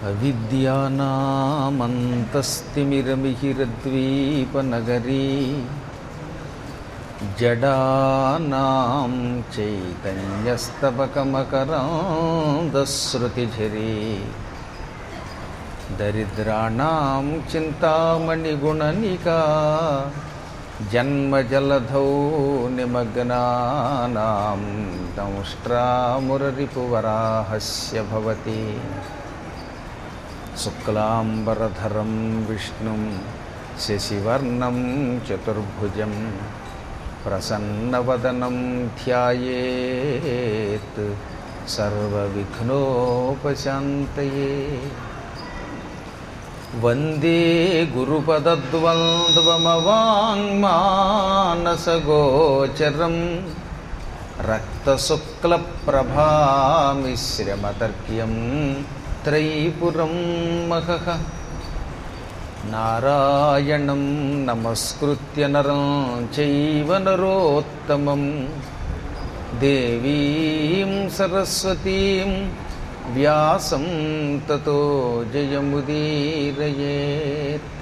అవిద్యానామంతస్తిమిరమిహిరద్వీపనగరీ జడానాం చైతన్యస్తబకమకరాందశ్రుతిఝరీ దరిద్రాణం చింతామణిగుణనికా జన్మజలధౌ నిమగ్నానాం దంష్ట్రామురరిపువరాహస్య భవతి శుక్లాంబరధరం విష్ణుం శశివర్ణం చతుర్భుజం ప్రసన్నవదనం ధ్యాయేత్ సర్వవిఘ్నోపశాంతయే వందే గురుపదద్వంద్వమవాङ्మానసగోచరం రక్తశుక్లప్రభామిశ్రమతర్క్యం త్రైపురం మహః నారాయణం నమస్కృత్య నరం చైవ నరోత్తమం దేవీం సరస్వతీం వ్యాసం తతో జయముదీరయేత్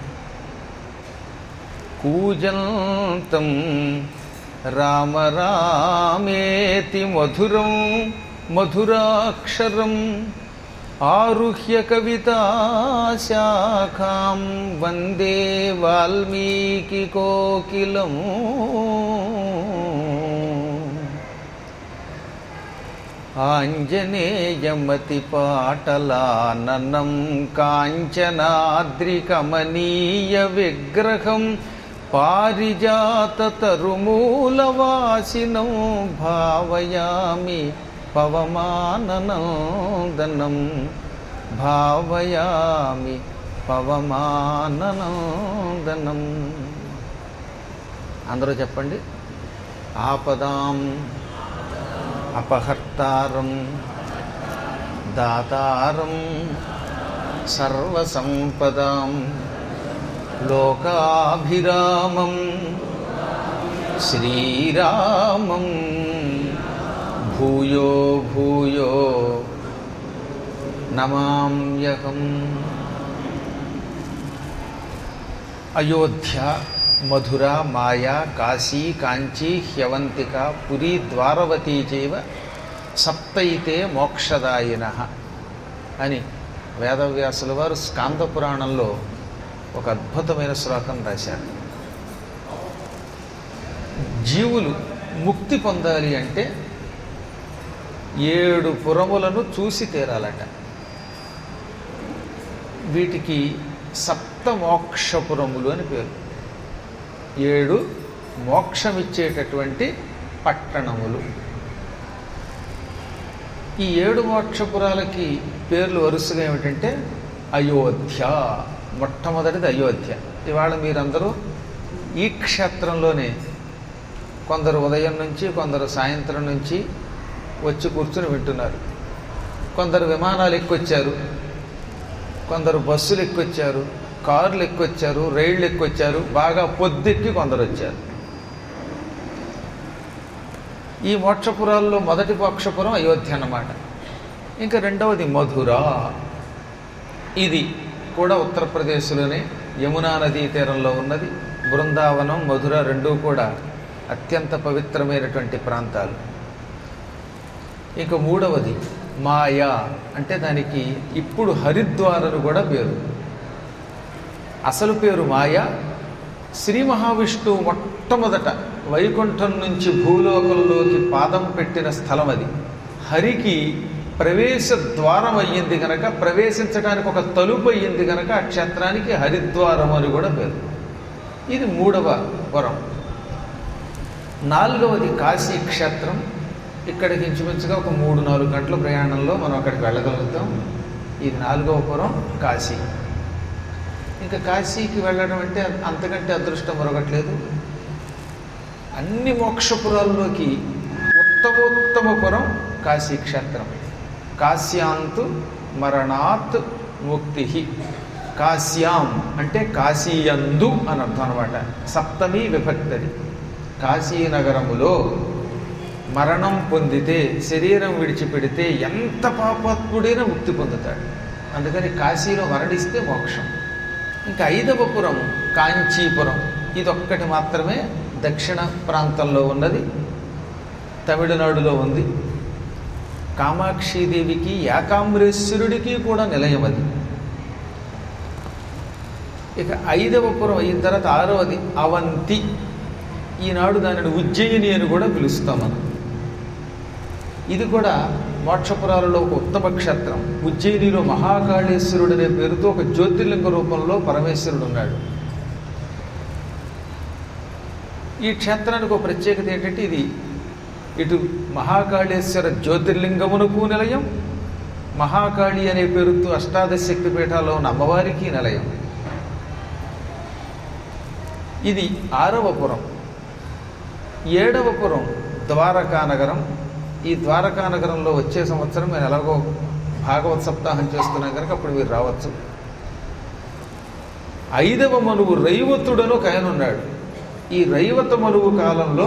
కూజంతం రామ రామేతి మధురం మధురాక్షరం ఆరుహ్య కవితాశాఖాం వందే వాల్మీకి కోకిలం ఆంజనేయమతిపాటలాననం కాంచనాద్రికమనీయ విగ్రహం పారిజాతతరుమూలవాసినం భావయామి పవమాననందనం భావయామి పవమాననందనం అందరూ చెప్పండి ఆపదాం అపహర్తారం దాతారం సర్వసంపదాం లోకాభిరామం శ్రీరామం భూయో భూయో నమామ్యహం అయోధ్య మధుర మాయా కాశీ కాంచీ హ్యవంతిక పురీ ద్వారవతీ చైవ సప్తైతే మోక్షదాయిన అని వేదవ్యాసుల వారు స్కాంద పురాణంలో ఒక అద్భుతమైన శ్లోకం రాశారు జీవులు ముక్తి పొందాలి అంటే ఏడు పురములను చూసి తీరాలట వీటికి సప్త మోక్షపురములు అని పేరు ఏడు మోక్షమిచ్చేటటువంటి పట్టణములు ఈ ఏడు మోక్షపురాలకి పేర్లు వరుసగా ఏమిటంటే అయోధ్య మొట్టమొదటిది అయోధ్య ఇవాళ మీరందరూ ఈ క్షేత్రంలోనే కొందరు ఉదయం నుంచి కొందరు సాయంత్రం నుంచి వచ్చి కూర్చుని వింటున్నారు కొందరు విమానాలు ఎక్కొచ్చారు కొందరు బస్సులు ఎక్కొచ్చారు కార్లు ఎక్కొచ్చారు రైళ్ళు ఎక్కొచ్చారు బాగా పొద్దెక్కి కొందరు వచ్చారు ఈ మోక్షపురాల్లో మొదటి మోక్షపురం అయోధ్య అన్నమాట ఇంకా రెండవది మధుర ఇది కూడా ఉత్తరప్రదేశ్లోనే యమునా నదీ తీరంలో ఉన్నది బృందావనం మధుర రెండూ కూడా అత్యంత పవిత్రమైనటువంటి ప్రాంతాలు ఇక మూడవది మాయా అంటే దానికి ఇప్పుడు హరిద్వారను కూడా పేరు అసలు పేరు మాయా శ్రీ మహావిష్ణువు మొట్టమొదట వైకుంఠం నుంచి భూలోకంలోకి పాదం పెట్టిన స్థలం అది హరికి ప్రవేశ ద్వారం అయ్యింది కనుక ప్రవేశించడానికి ఒక తలుపు అయ్యింది కనుక ఆ క్షేత్రానికి హరిద్వారం అని కూడా పేరు ఇది మూడవ వరం నాలుగవది కాశీ క్షేత్రం ఇక్కడికి ఇంచుమించుగా ఒక మూడు నాలుగు గంటల ప్రయాణంలో మనం అక్కడికి వెళ్ళగలుగుతాం ఇది నాలుగవ పురం కాశీ ఇంకా కాశీకి వెళ్ళడం అంటే అంతకంటే అదృష్టం మరొకట్లేదు అన్ని మోక్షపురాల్లోకి ఉత్తమోత్తమ పురం కాశీ క్షేత్రం కాశ్యాంతు మరణాత్ ముక్తి కాశ్యాం అంటే కాశీయందు అని అర్థం అనమాట సప్తమి విభక్తది కాశీనగరములో మరణం పొందితే శరీరం విడిచిపెడితే ఎంత పాపాత్ముడైనా ముక్తి పొందుతాడు అందుకని కాశీలో మరణిస్తే మోక్షం ఇంకా ఐదవ పురం కాంచీపురం ఇదొక్కటి మాత్రమే దక్షిణ ప్రాంతంలో ఉన్నది తమిళనాడులో ఉంది కామాక్షీదేవికి ఏకాంబరేశ్వరుడికి కూడా నిలయం అది ఇక ఐదవ పురం అయిన తర్వాత ఆరవది అవంతి ఈనాడు దానిని ఉజ్జయిని అని కూడా పిలుస్తాం మనం ఇది కూడా మోక్షపురాలలో ఒక ఉత్తమ క్షేత్రం ఉజ్జయినిలో మహాకాళేశ్వరుడు అనే పేరుతో ఒక జ్యోతిర్లింగ రూపంలో పరమేశ్వరుడు ఉన్నాడు ఈ క్షేత్రానికి ఒక ప్రత్యేకత ఏంటంటే ఇది ఇటు మహాకాళేశ్వర జ్యోతిర్లింగమునకు నిలయం మహాకాళి అనే పేరుతో అష్టాదశ శక్తి పీఠాల్లో ఉన్న అమ్మవారికి నిలయం ఇది ఆరవ పురం ఏడవ పురం ద్వారకా నగరం ఈ ద్వారకా నగరంలో వచ్చే సంవత్సరం మేము ఎలాగో భాగవత్ సప్తాహం చేస్తున్నాం కనుక అప్పుడు మీరు రావచ్చు ఐదవ మనువు రైవతుడను ఒక ఆయన ఉన్నాడు ఈ రైవత మనువు కాలంలో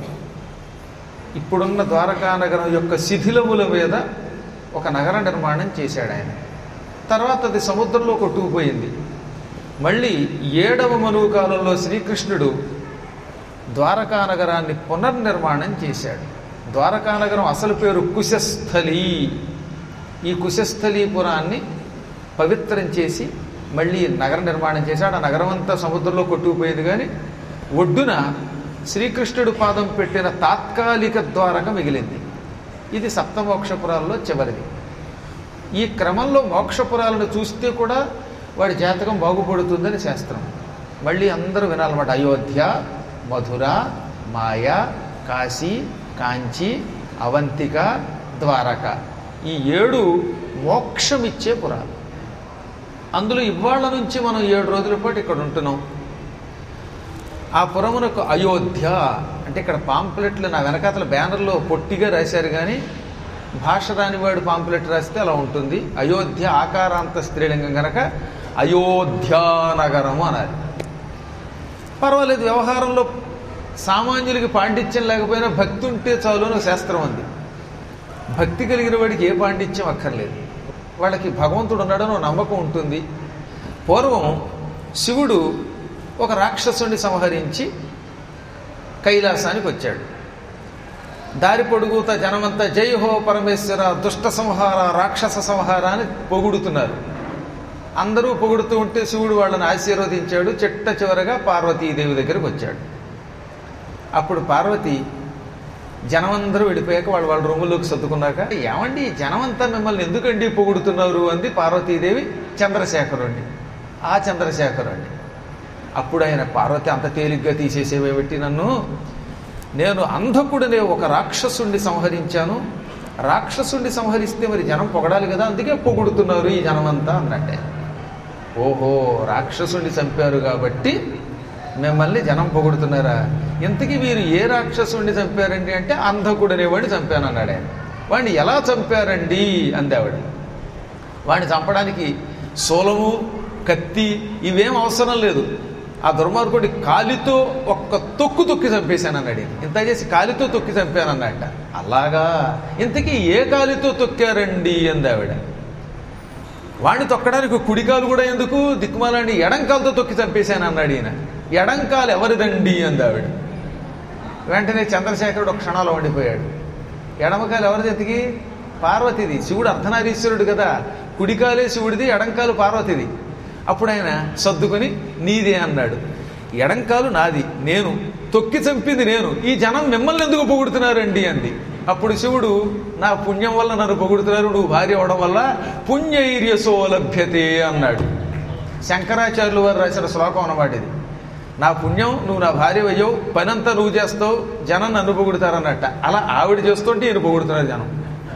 ఇప్పుడున్న ద్వారకా నగరం యొక్క శిథిలముల మీద ఒక నగర నిర్మాణం చేశాడు ఆయన తర్వాత అది సముద్రంలో కొట్టుకుపోయింది మళ్ళీ ఏడవ మనువు కాలంలో శ్రీకృష్ణుడు ద్వారకా నగరాన్ని పునర్నిర్మాణం చేశాడు ద్వారకా నగరం అసలు పేరు కుశస్థలి ఈ కుశస్థలీపురాన్ని పవిత్రం చేసి మళ్ళీ నగర నిర్మాణం చేశాడు ఆ నగరం అంతా సముద్రంలో కొట్టుకుపోయేది కానీ ఒడ్డున శ్రీకృష్ణుడు పాదం పెట్టిన తాత్కాలిక ద్వారక మిగిలింది ఇది సప్తమోక్షపురాల్లో చివరిది ఈ క్రమంలో మోక్షపురాలను చూస్తే కూడా వాడి జాతకం బాగుపడుతుందని శాస్త్రం మళ్ళీ అందరూ వినాలన్నమాట అయోధ్య మధుర మాయ కాశీ కాంచి అవంతిక ద్వారక ఈ ఏడు మోక్షమిచ్చే పురాలు అందులో ఇవాళ నుంచి మనం ఏడు రోజుల పాటు ఇక్కడ ఉంటున్నాం ఆ పురమునకు అయోధ్య అంటే ఇక్కడ పాంప్లెట్లు నా వెనకాతల బ్యానర్లో పొట్టిగా రాశారు కానీ భాష రానివాడు పాంప్లెట్ రాస్తే అలా ఉంటుంది అయోధ్య ఆకారాంత స్త్రీలింగం కనుక అయోధ్యానగరము అనాలి పర్వాలేదు వ్యవహారంలో సామాన్యులకి పాండిత్యం లేకపోయినా భక్తి ఉంటే చాలు అని ఒక శాస్త్రం ఉంది భక్తి కలిగిన వాడికి ఏ పాండిత్యం అక్కర్లేదు వాళ్ళకి భగవంతుడు ఉన్నాడని ఒక నమ్మకం ఉంటుంది పూర్వం శివుడు ఒక రాక్షసుని సంహరించి కైలాసానికి వచ్చాడు దారి పొడుగుత జనమంతా జై హో పరమేశ్వర దుష్ట సంహార రాక్షస సంహార అని పొగుడుతున్నారు అందరూ పొగుడుతూ ఉంటే శివుడు వాళ్ళని ఆశీర్వదించాడు చిట్ట చివరగా పార్వతీదేవి దగ్గరికి వచ్చాడు అప్పుడు పార్వతి జనమందరూ వెళ్ళిపోయాక వాళ్ళు వాళ్ళ రూముల్లోకి సర్దుకున్నాక ఏమండి ఈ జనమంతా మిమ్మల్ని ఎందుకండి పొగుడుతున్నారు అంది పార్వతీదేవి చంద్రశేఖరుణ్ణి ఆ చంద్రశేఖరుణ్ణి అప్పుడు ఆయన పార్వతి అంత తేలిగ్గా తీసేసేవేమిటి నన్ను నేను అంధకుడనే ఒక రాక్షసుణ్ణి సంహరించాను రాక్షసుణ్ణి సంహరిస్తే మరి జనం పొగడాలి కదా అందుకే పొగుడుతున్నారు ఈ జనమంతా అన్నట్టే ఓహో రాక్షసుణ్ణి చంపారు కాబట్టి మిమ్మల్ని జనం పొగుడుతున్నారా ఇంతకీ మీరు ఏ రాక్షసుణ్ణి చంపారండి అంటే అంధకుడు అనేవాడిని చంపాను అన్నాడు ఆయన వాడిని ఎలా చంపారండి అంది ఆవిడ వాడిని చంపడానికి సోలము కత్తి ఇవేం అవసరం లేదు ఆ దుర్మార్గుడి కాలితో ఒక్క తొక్కు తొక్కి చంపేశాను అన్నాడు ఈయన. ఇంత చేసి కాలితో తొక్కి చంపాను అన్నట్ట అలాగా ఇంతకీ ఏ కాలితో తొక్కారండి అంది ఆవిడ వాడిని తొక్కడానికి కుడికాలు కూడా ఎందుకు దిక్కుమాలని ఎడంకాలతో తొక్కి చంపేశాను అన్నాడు ఈయన ఎడంకాలు ఎవరిదండి అంది ఆవిడ వెంటనే చంద్రశేఖరుడు ఒక క్షణాలు వండిపోయాడు ఎడమకాలు ఎవరిది ఎతికి పార్వతిది శివుడు అర్ధనారీశ్వరుడు కదా కుడికాలే శివుడిది ఎడంకాలు పార్వతిది అప్పుడు ఆయన సర్దుకొని నీదే అన్నాడు ఎడంకాలు నాది నేను తొక్కి చంపింది నేను ఈ జనం మిమ్మల్ని ఎందుకు పొగుడుతున్నారండి అంది అప్పుడు శివుడు నా పుణ్యం వల్ల నన్ను పొగుడుతున్నారు నువ్వు భార్య అవడం వల్ల పుణ్యైర్యసో లభ్యతే అన్నాడు శంకరాచార్యులు వారు రాసిన శ్లోకం అన్నమాట ఇది నా పుణ్యం నువ్వు నా భార్య అయ్యవు పనంతా నువ్వు చేస్తావు జనం నన్ను పొగుడుతారన్నట్ట అలా ఆవిడ చేస్తుంటే ఈయన పొగుడుతున్నారు జనం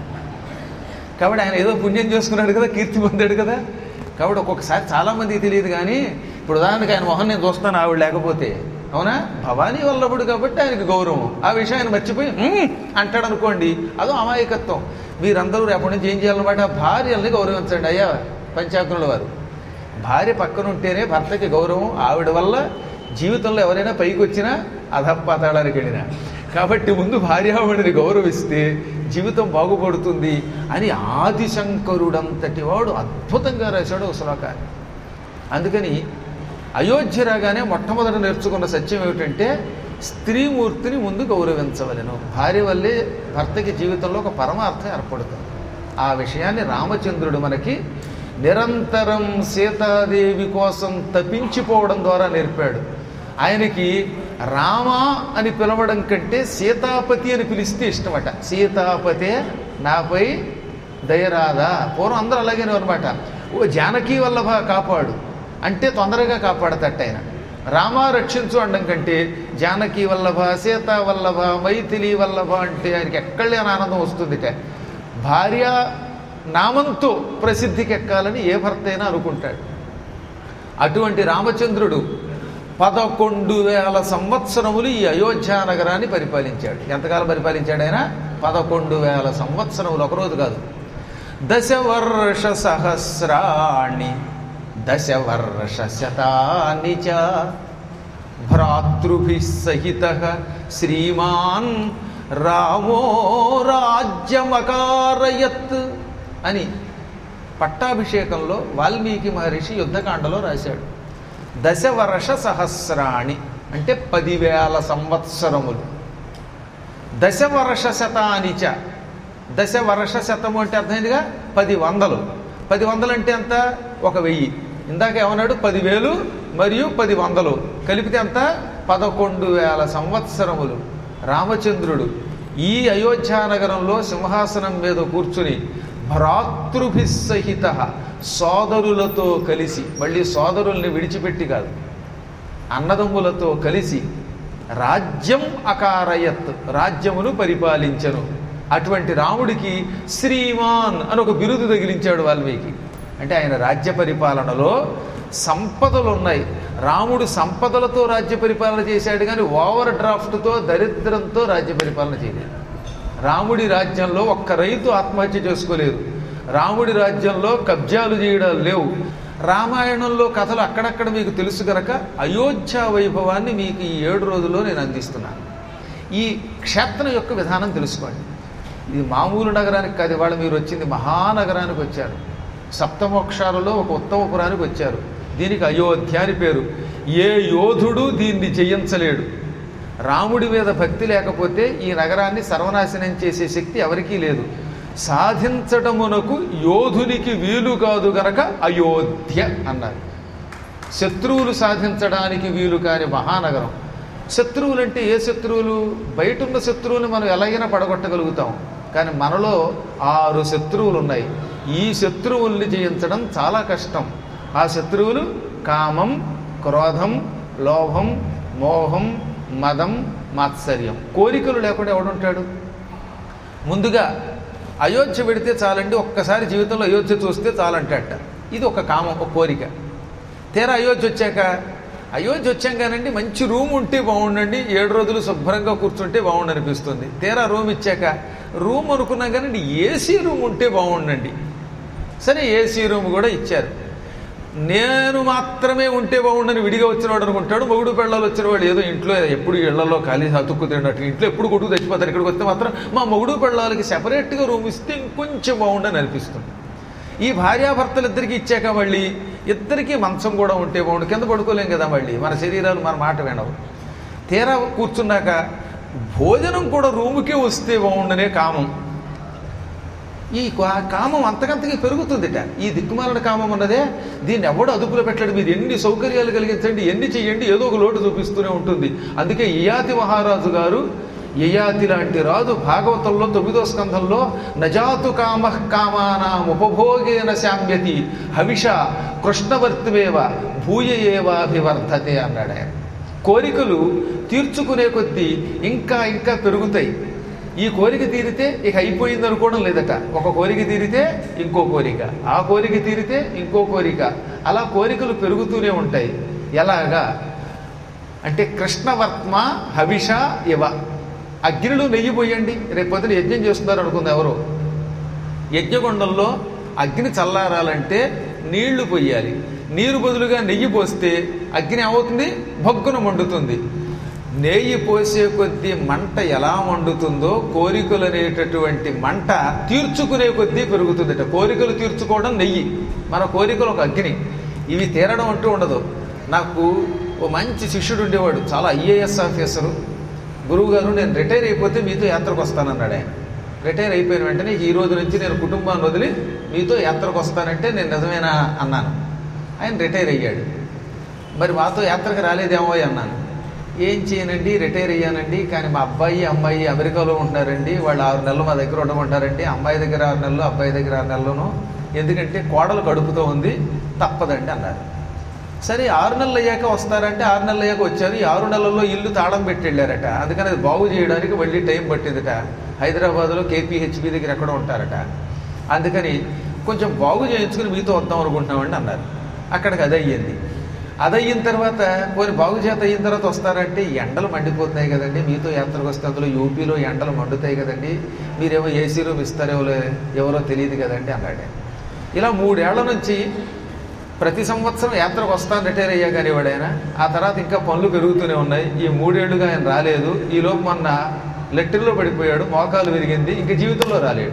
కాబట్టి ఆయన ఏదో పుణ్యం చేసుకున్నాడు కదా కీర్తి పొందాడు కదా కాబట్టి ఒక్కొక్కసారి చాలామందికి తెలియదు కానీ ఇప్పుడు ఉదాహరణకి ఆయన మొహం నేను చూస్తాను ఆవిడ లేకపోతే అవునా భవానీ వల్లభుడు కాబట్టి ఆయనకి గౌరవం ఆ విషయాన్ని మర్చిపోయి "ఉమ్" అంటాడు అనుకోండి అదో అమాయకత్వం మీరందరూ రేపటి నుంచి ఏం చేయాలన్నమాట భార్యల్ని గౌరవించండి అయ్యా పంచాగ్నుల వారు భార్య పక్కన ఉంటేనే భర్తకి గౌరవం ఆవిడ వల్ల జీవితంలో ఎవరైనా పైకి వచ్చినా అధపాతాళానికి వెళ్ళినా కాబట్టి ముందు భార్యామణిని గౌరవిస్తే జీవితం బాగుపడుతుంది అని ఆదిశంకరుడంతటి వాడు అద్భుతంగా రాశాడు ఒక శ్లోకాన్ని అందుకని అయోధ్య రాగానే మొట్టమొదట నేర్చుకున్న సత్యం ఏమిటంటే స్త్రీమూర్తిని ముందు గౌరవించవలెను భార్య వల్లే భర్తకి జీవితంలో ఒక పరమార్థం ఏర్పడుతుంది ఆ విషయాన్ని రామచంద్రుడు మనకి నిరంతరం సీతాదేవి కోసం తప్పించిపోవడం ద్వారా నేర్పాడు ఆయనకి రామ అని పిలవడం కంటే సీతాపతి అని పిలిస్తే ఇష్టమట సీతాపతే నాపై దయరాదా పూర్వం అందరూ అలాగేనే అనమాట ఓ జానకీ వల్లభ కాపాడు అంటే తొందరగా కాపాడతట్టు ఆయన రామ రక్షించు అనడం కంటే జానకి వల్లభ సీత వల్లభ మైథిలి వల్లభ అంటే ఆయనకి ఎక్కడలేని ఆనందం వస్తుందిట భార్య నామంతో ప్రసిద్ధికి ఎక్కాలని ఏ భర్త అయినా అనుకుంటాడు అటువంటి రామచంద్రుడు పదకొండు వేల సంవత్సరములు ఈ అయోధ్య నగరాన్ని పరిపాలించాడు ఎంతకాలం పరిపాలించాడు ఆయన పదకొండు వేల సంవత్సరములు ఒకరోజు కాదు దశవర్ష సహస్రాణి దశవర్ష శతాని చ భ్రాతృభి సహిత శ్రీమాన్ రామో రాజ్యమకారయత్ అని పట్టాభిషేకంలో వాల్మీకి మహర్షి యుద్ధకాండలో రాశాడు దశవర్ష సహస్రాణి అంటే పదివేల సంవత్సరములు దశవర్ష శతానిచ దశవర్ష శతము అంటే అర్థమైందిగా పది వందలు పది వందలు అంటే ఎంత ఒక వెయ్యి ఇందాక ఏమన్నాడు పదివేలు మరియు పది వందలు కలిపితే ఎంత పదకొండు వేల సంవత్సరములు రామచంద్రుడు ఈ అయోధ్యానగరంలో సింహాసనం మీద కూర్చుని భ్రాతృభిస్సహిత సోదరులతో కలిసి మళ్ళీ సోదరుల్ని విడిచిపెట్టి కాదు అన్నదమ్ములతో కలిసి రాజ్యం అకారయత్ రాజ్యమును పరిపాలించను అటువంటి రాముడికి శ్రీమాన్ అని ఒక బిరుదు తగిలించాడు వాల్మీకి అంటే ఆయన రాజ్య పరిపాలనలో సంపదలు ఉన్నాయి రాముడు సంపదలతో రాజ్య పరిపాలన చేశాడు కానీ ఓవర్ డ్రాఫ్ట్తో దరిద్రంతో రాజ్య పరిపాలన చేయలేదు రాముడి రాజ్యంలో ఒక్క రైతు ఆత్మహత్య చేసుకోలేదు రాముడి రాజ్యంలో కబ్జాలు చేయడాలు లేవు రామాయణంలో కథలు అక్కడక్కడ మీకు తెలుసు గనక అయోధ్య వైభవాన్ని మీకు ఈ ఏడు రోజుల్లో నేను అందిస్తున్నాను ఈ క్షేత్రం యొక్క విధానం తెలుసుకోండి ఇది మామూలు నగరానికి కాదు ఇవాళ మీరు వచ్చింది మహానగరానికి వచ్చారు సప్తమోక్షాలలో ఒక ఉత్తమపురానికి వచ్చారు దీనికి అయోధ్య అని పేరు ఏ యోధుడు దీన్ని జయించలేడు రాముడి మీద భక్తి లేకపోతే ఈ నగరాన్ని సర్వనాశనం చేసే శక్తి ఎవరికీ లేదు సాధించటమునకు యోధునికి వీలు కాదు గనక అయోధ్య అన్నారు శత్రువులు సాధించడానికి వీలు కాని మహానగరం శత్రువులు అంటే ఏ శత్రువులు బయట ఉన్న శత్రువుని మనం ఎలాగైనా పడగొట్టగలుగుతాం కానీ మనలో ఆరు శత్రువులు ఉన్నాయి ఈ శత్రువుల్ని జయించడం చాలా కష్టం ఆ శత్రువులు కామం క్రోధం లోభం మోహం మదం మాత్సర్యం కోరికలు లేకుండా ఎవడుంటాడు ముందుగా అయోధ్య పెడితే చాలండి ఒక్కసారి జీవితంలో అయోధ్య చూస్తే చాలంటాడట ఇది ఒక కామం ఒక కోరిక తీరా అయోధ్య వచ్చాక అయోధ్య వచ్చాం కానండి మంచి రూమ్ ఉంటే బాగుండండి ఏడు రోజులు శుభ్రంగా కూర్చుంటే బాగుండు అనిపిస్తుంది తీరా రూమ్ ఇచ్చాక రూమ్ అనుకున్నాం కానండి ఏసీ రూమ్ ఉంటే బాగుండండి సరే ఏసీ రూమ్ కూడా ఇచ్చారు నేను మాత్రమే ఉంటే బాగుండని విడిగా వచ్చినవాడు అనుకుంటాడు మొగుడు పెళ్ళాలు వచ్చినవాడు ఏదో ఇంట్లో ఎప్పుడు ఇళ్లలో ఖాళీ అతుక్కు తిన్నట్టు ఇంట్లో ఎప్పుడు కొట్టుకు తెచ్చిపోతారు ఇక్కడికి వస్తే మాత్రం మా మొగుడు పెళ్ళాలకి సెపరేట్గా రూమ్ ఇస్తే ఇంకొంచెం బాగుండని అనిపిస్తుంది ఈ భార్యాభర్తలిద్దరికి ఇచ్చాక మళ్ళీ ఇద్దరికి మంచం కూడా ఉంటే బాగుండు కింద పడుకోలేం కదా మళ్ళీ మన శరీరాలు మన మాట వినవు తీరా కూర్చున్నాక భోజనం కూడా రూముకే వస్తే బాగుండనే కామం ఈ కా- కామం అంతకంతకి పెరుగుతుందిట ఈ దిక్కుమాలిన కామం ఉన్నదే దీన్ని ఎవడు అదుపులో పెట్టాడు మీరు ఎన్ని సౌకర్యాలు కలిగించండి ఎన్ని చెయ్యండి ఏదో ఒక లోటు చూపిస్తూనే ఉంటుంది అందుకే యయాతి మహారాజు గారు యయాతి లాంటి రాజు భాగవతంలో తొమ్మిదో స్కంధంలో నజాతు కామ కామానాం ఉపభోగేన శామ్యతి హవిష కృష్ణవర్తివేవ భూయ ఏవాభివర్ధతే అన్నాడు ఆయన కోరికలు తీర్చుకునే కొద్దీ ఇంకా ఇంకా పెరుగుతాయి ఈ కోరిక తీరితే ఇక అయిపోయింది అనుకోవడం లేదట ఒక కోరిక తీరితే ఇంకో కోరిక ఆ కోరిక తీరితే ఇంకో కోరిక అలా కోరికలు పెరుగుతూనే ఉంటాయి ఎలాగా అంటే కృష్ణవర్త్మ హవిష ఇవ అగ్నిలో నెయ్యి పోయండి రేపు పొద్దున యజ్ఞం చేస్తున్నారు అనుకుంది ఎవరు యజ్ఞకొండంలో అగ్ని చల్లారాలంటే నీళ్లు పొయ్యాలి నీరు బదులుగా నెయ్యి పోస్తే అగ్ని ఏమవుతుంది భగ్గున మండుతుంది నేయి పోసే కొద్దీ మంట ఎలా మండుతుందో కోరికలు అనేటటువంటి మంట తీర్చుకునే కొద్దీ పెరుగుతుందట కోరికలు తీర్చుకోవడం నెయ్యి మన కోరికలు ఒక అగ్ని ఇవి తీరడం అంటూ ఉండదు నాకు ఓ మంచి శిష్యుడు ఉండేవాడు చాలా ఐఏఎస్ ఆఫీసరు గురువు గారు నేను రిటైర్ అయిపోతే మీతో యాత్రకు వస్తానన్నాడు ఆయన రిటైర్ అయిపోయిన వెంటనే ఈ రోజు నుంచి నేను కుటుంబాన్ని వదిలి మీతో యాత్రకు వస్తానంటే నేను నిజమేనా అన్నాను ఆయన రిటైర్ అయ్యాడు మరి మాతో యాత్రకు రాలేదేమో అన్నాను ఏం చేయనండి రిటైర్ అయ్యానండి కానీ మా అబ్బాయి అమ్మాయి అమెరికాలో ఉంటున్నారండి వాళ్ళు ఆరు నెలలు మా దగ్గర ఉండమంటారండి అమ్మాయి దగ్గర ఆరు నెలలు అబ్బాయి దగ్గర ఆరు నెలలను ఎందుకంటే కోడలు కడుపుతో ఉంది తప్పదండి అన్నారు సరే ఆరు నెలలు అయ్యాక వస్తారంటే ఆరు నెలలు అయ్యాక వచ్చారు ఈ ఆరు నెలల్లో ఇల్లు తాళం పెట్టి వెళ్ళారట అందుకని అది బాగు చేయడానికి మళ్ళీ టైం పట్టిందట హైదరాబాద్లో కేపీహెచ్బి దగ్గర ఎక్కడో ఉంటారట అందుకని కొంచెం బాగు చేయించుకుని మీతో వద్దాం అనుకుంటున్నామండి అన్నారు అక్కడికి అది అయ్యింది అది అయిన తర్వాత పోనీ బాగు చేత అయిన తర్వాత వస్తారంటే ఎండలు మండిపోతున్నాయి కదండి మీతో యాత్రకు వస్తే అందులో యూపీలో ఎండలు మండుతాయి కదండి మీరేమో ఏసీ రూమ్ ఇస్తారేమో ఎవరో తెలియదు కదండి అన్నాడు ఇలా మూడేళ్ల నుంచి ప్రతి సంవత్సరం యాత్రకు వస్తాను రిటైర్ అయ్యా కానీ వాడైనా ఆ తర్వాత ఇంకా పనులు పెరుగుతూనే ఉన్నాయి ఈ మూడేళ్లుగా ఆయన రాలేదు ఈ లోపు మొన్న లెట్టర్లో పడిపోయాడు మోకాలు విరిగింది ఇంక జీవితంలో రాలేడు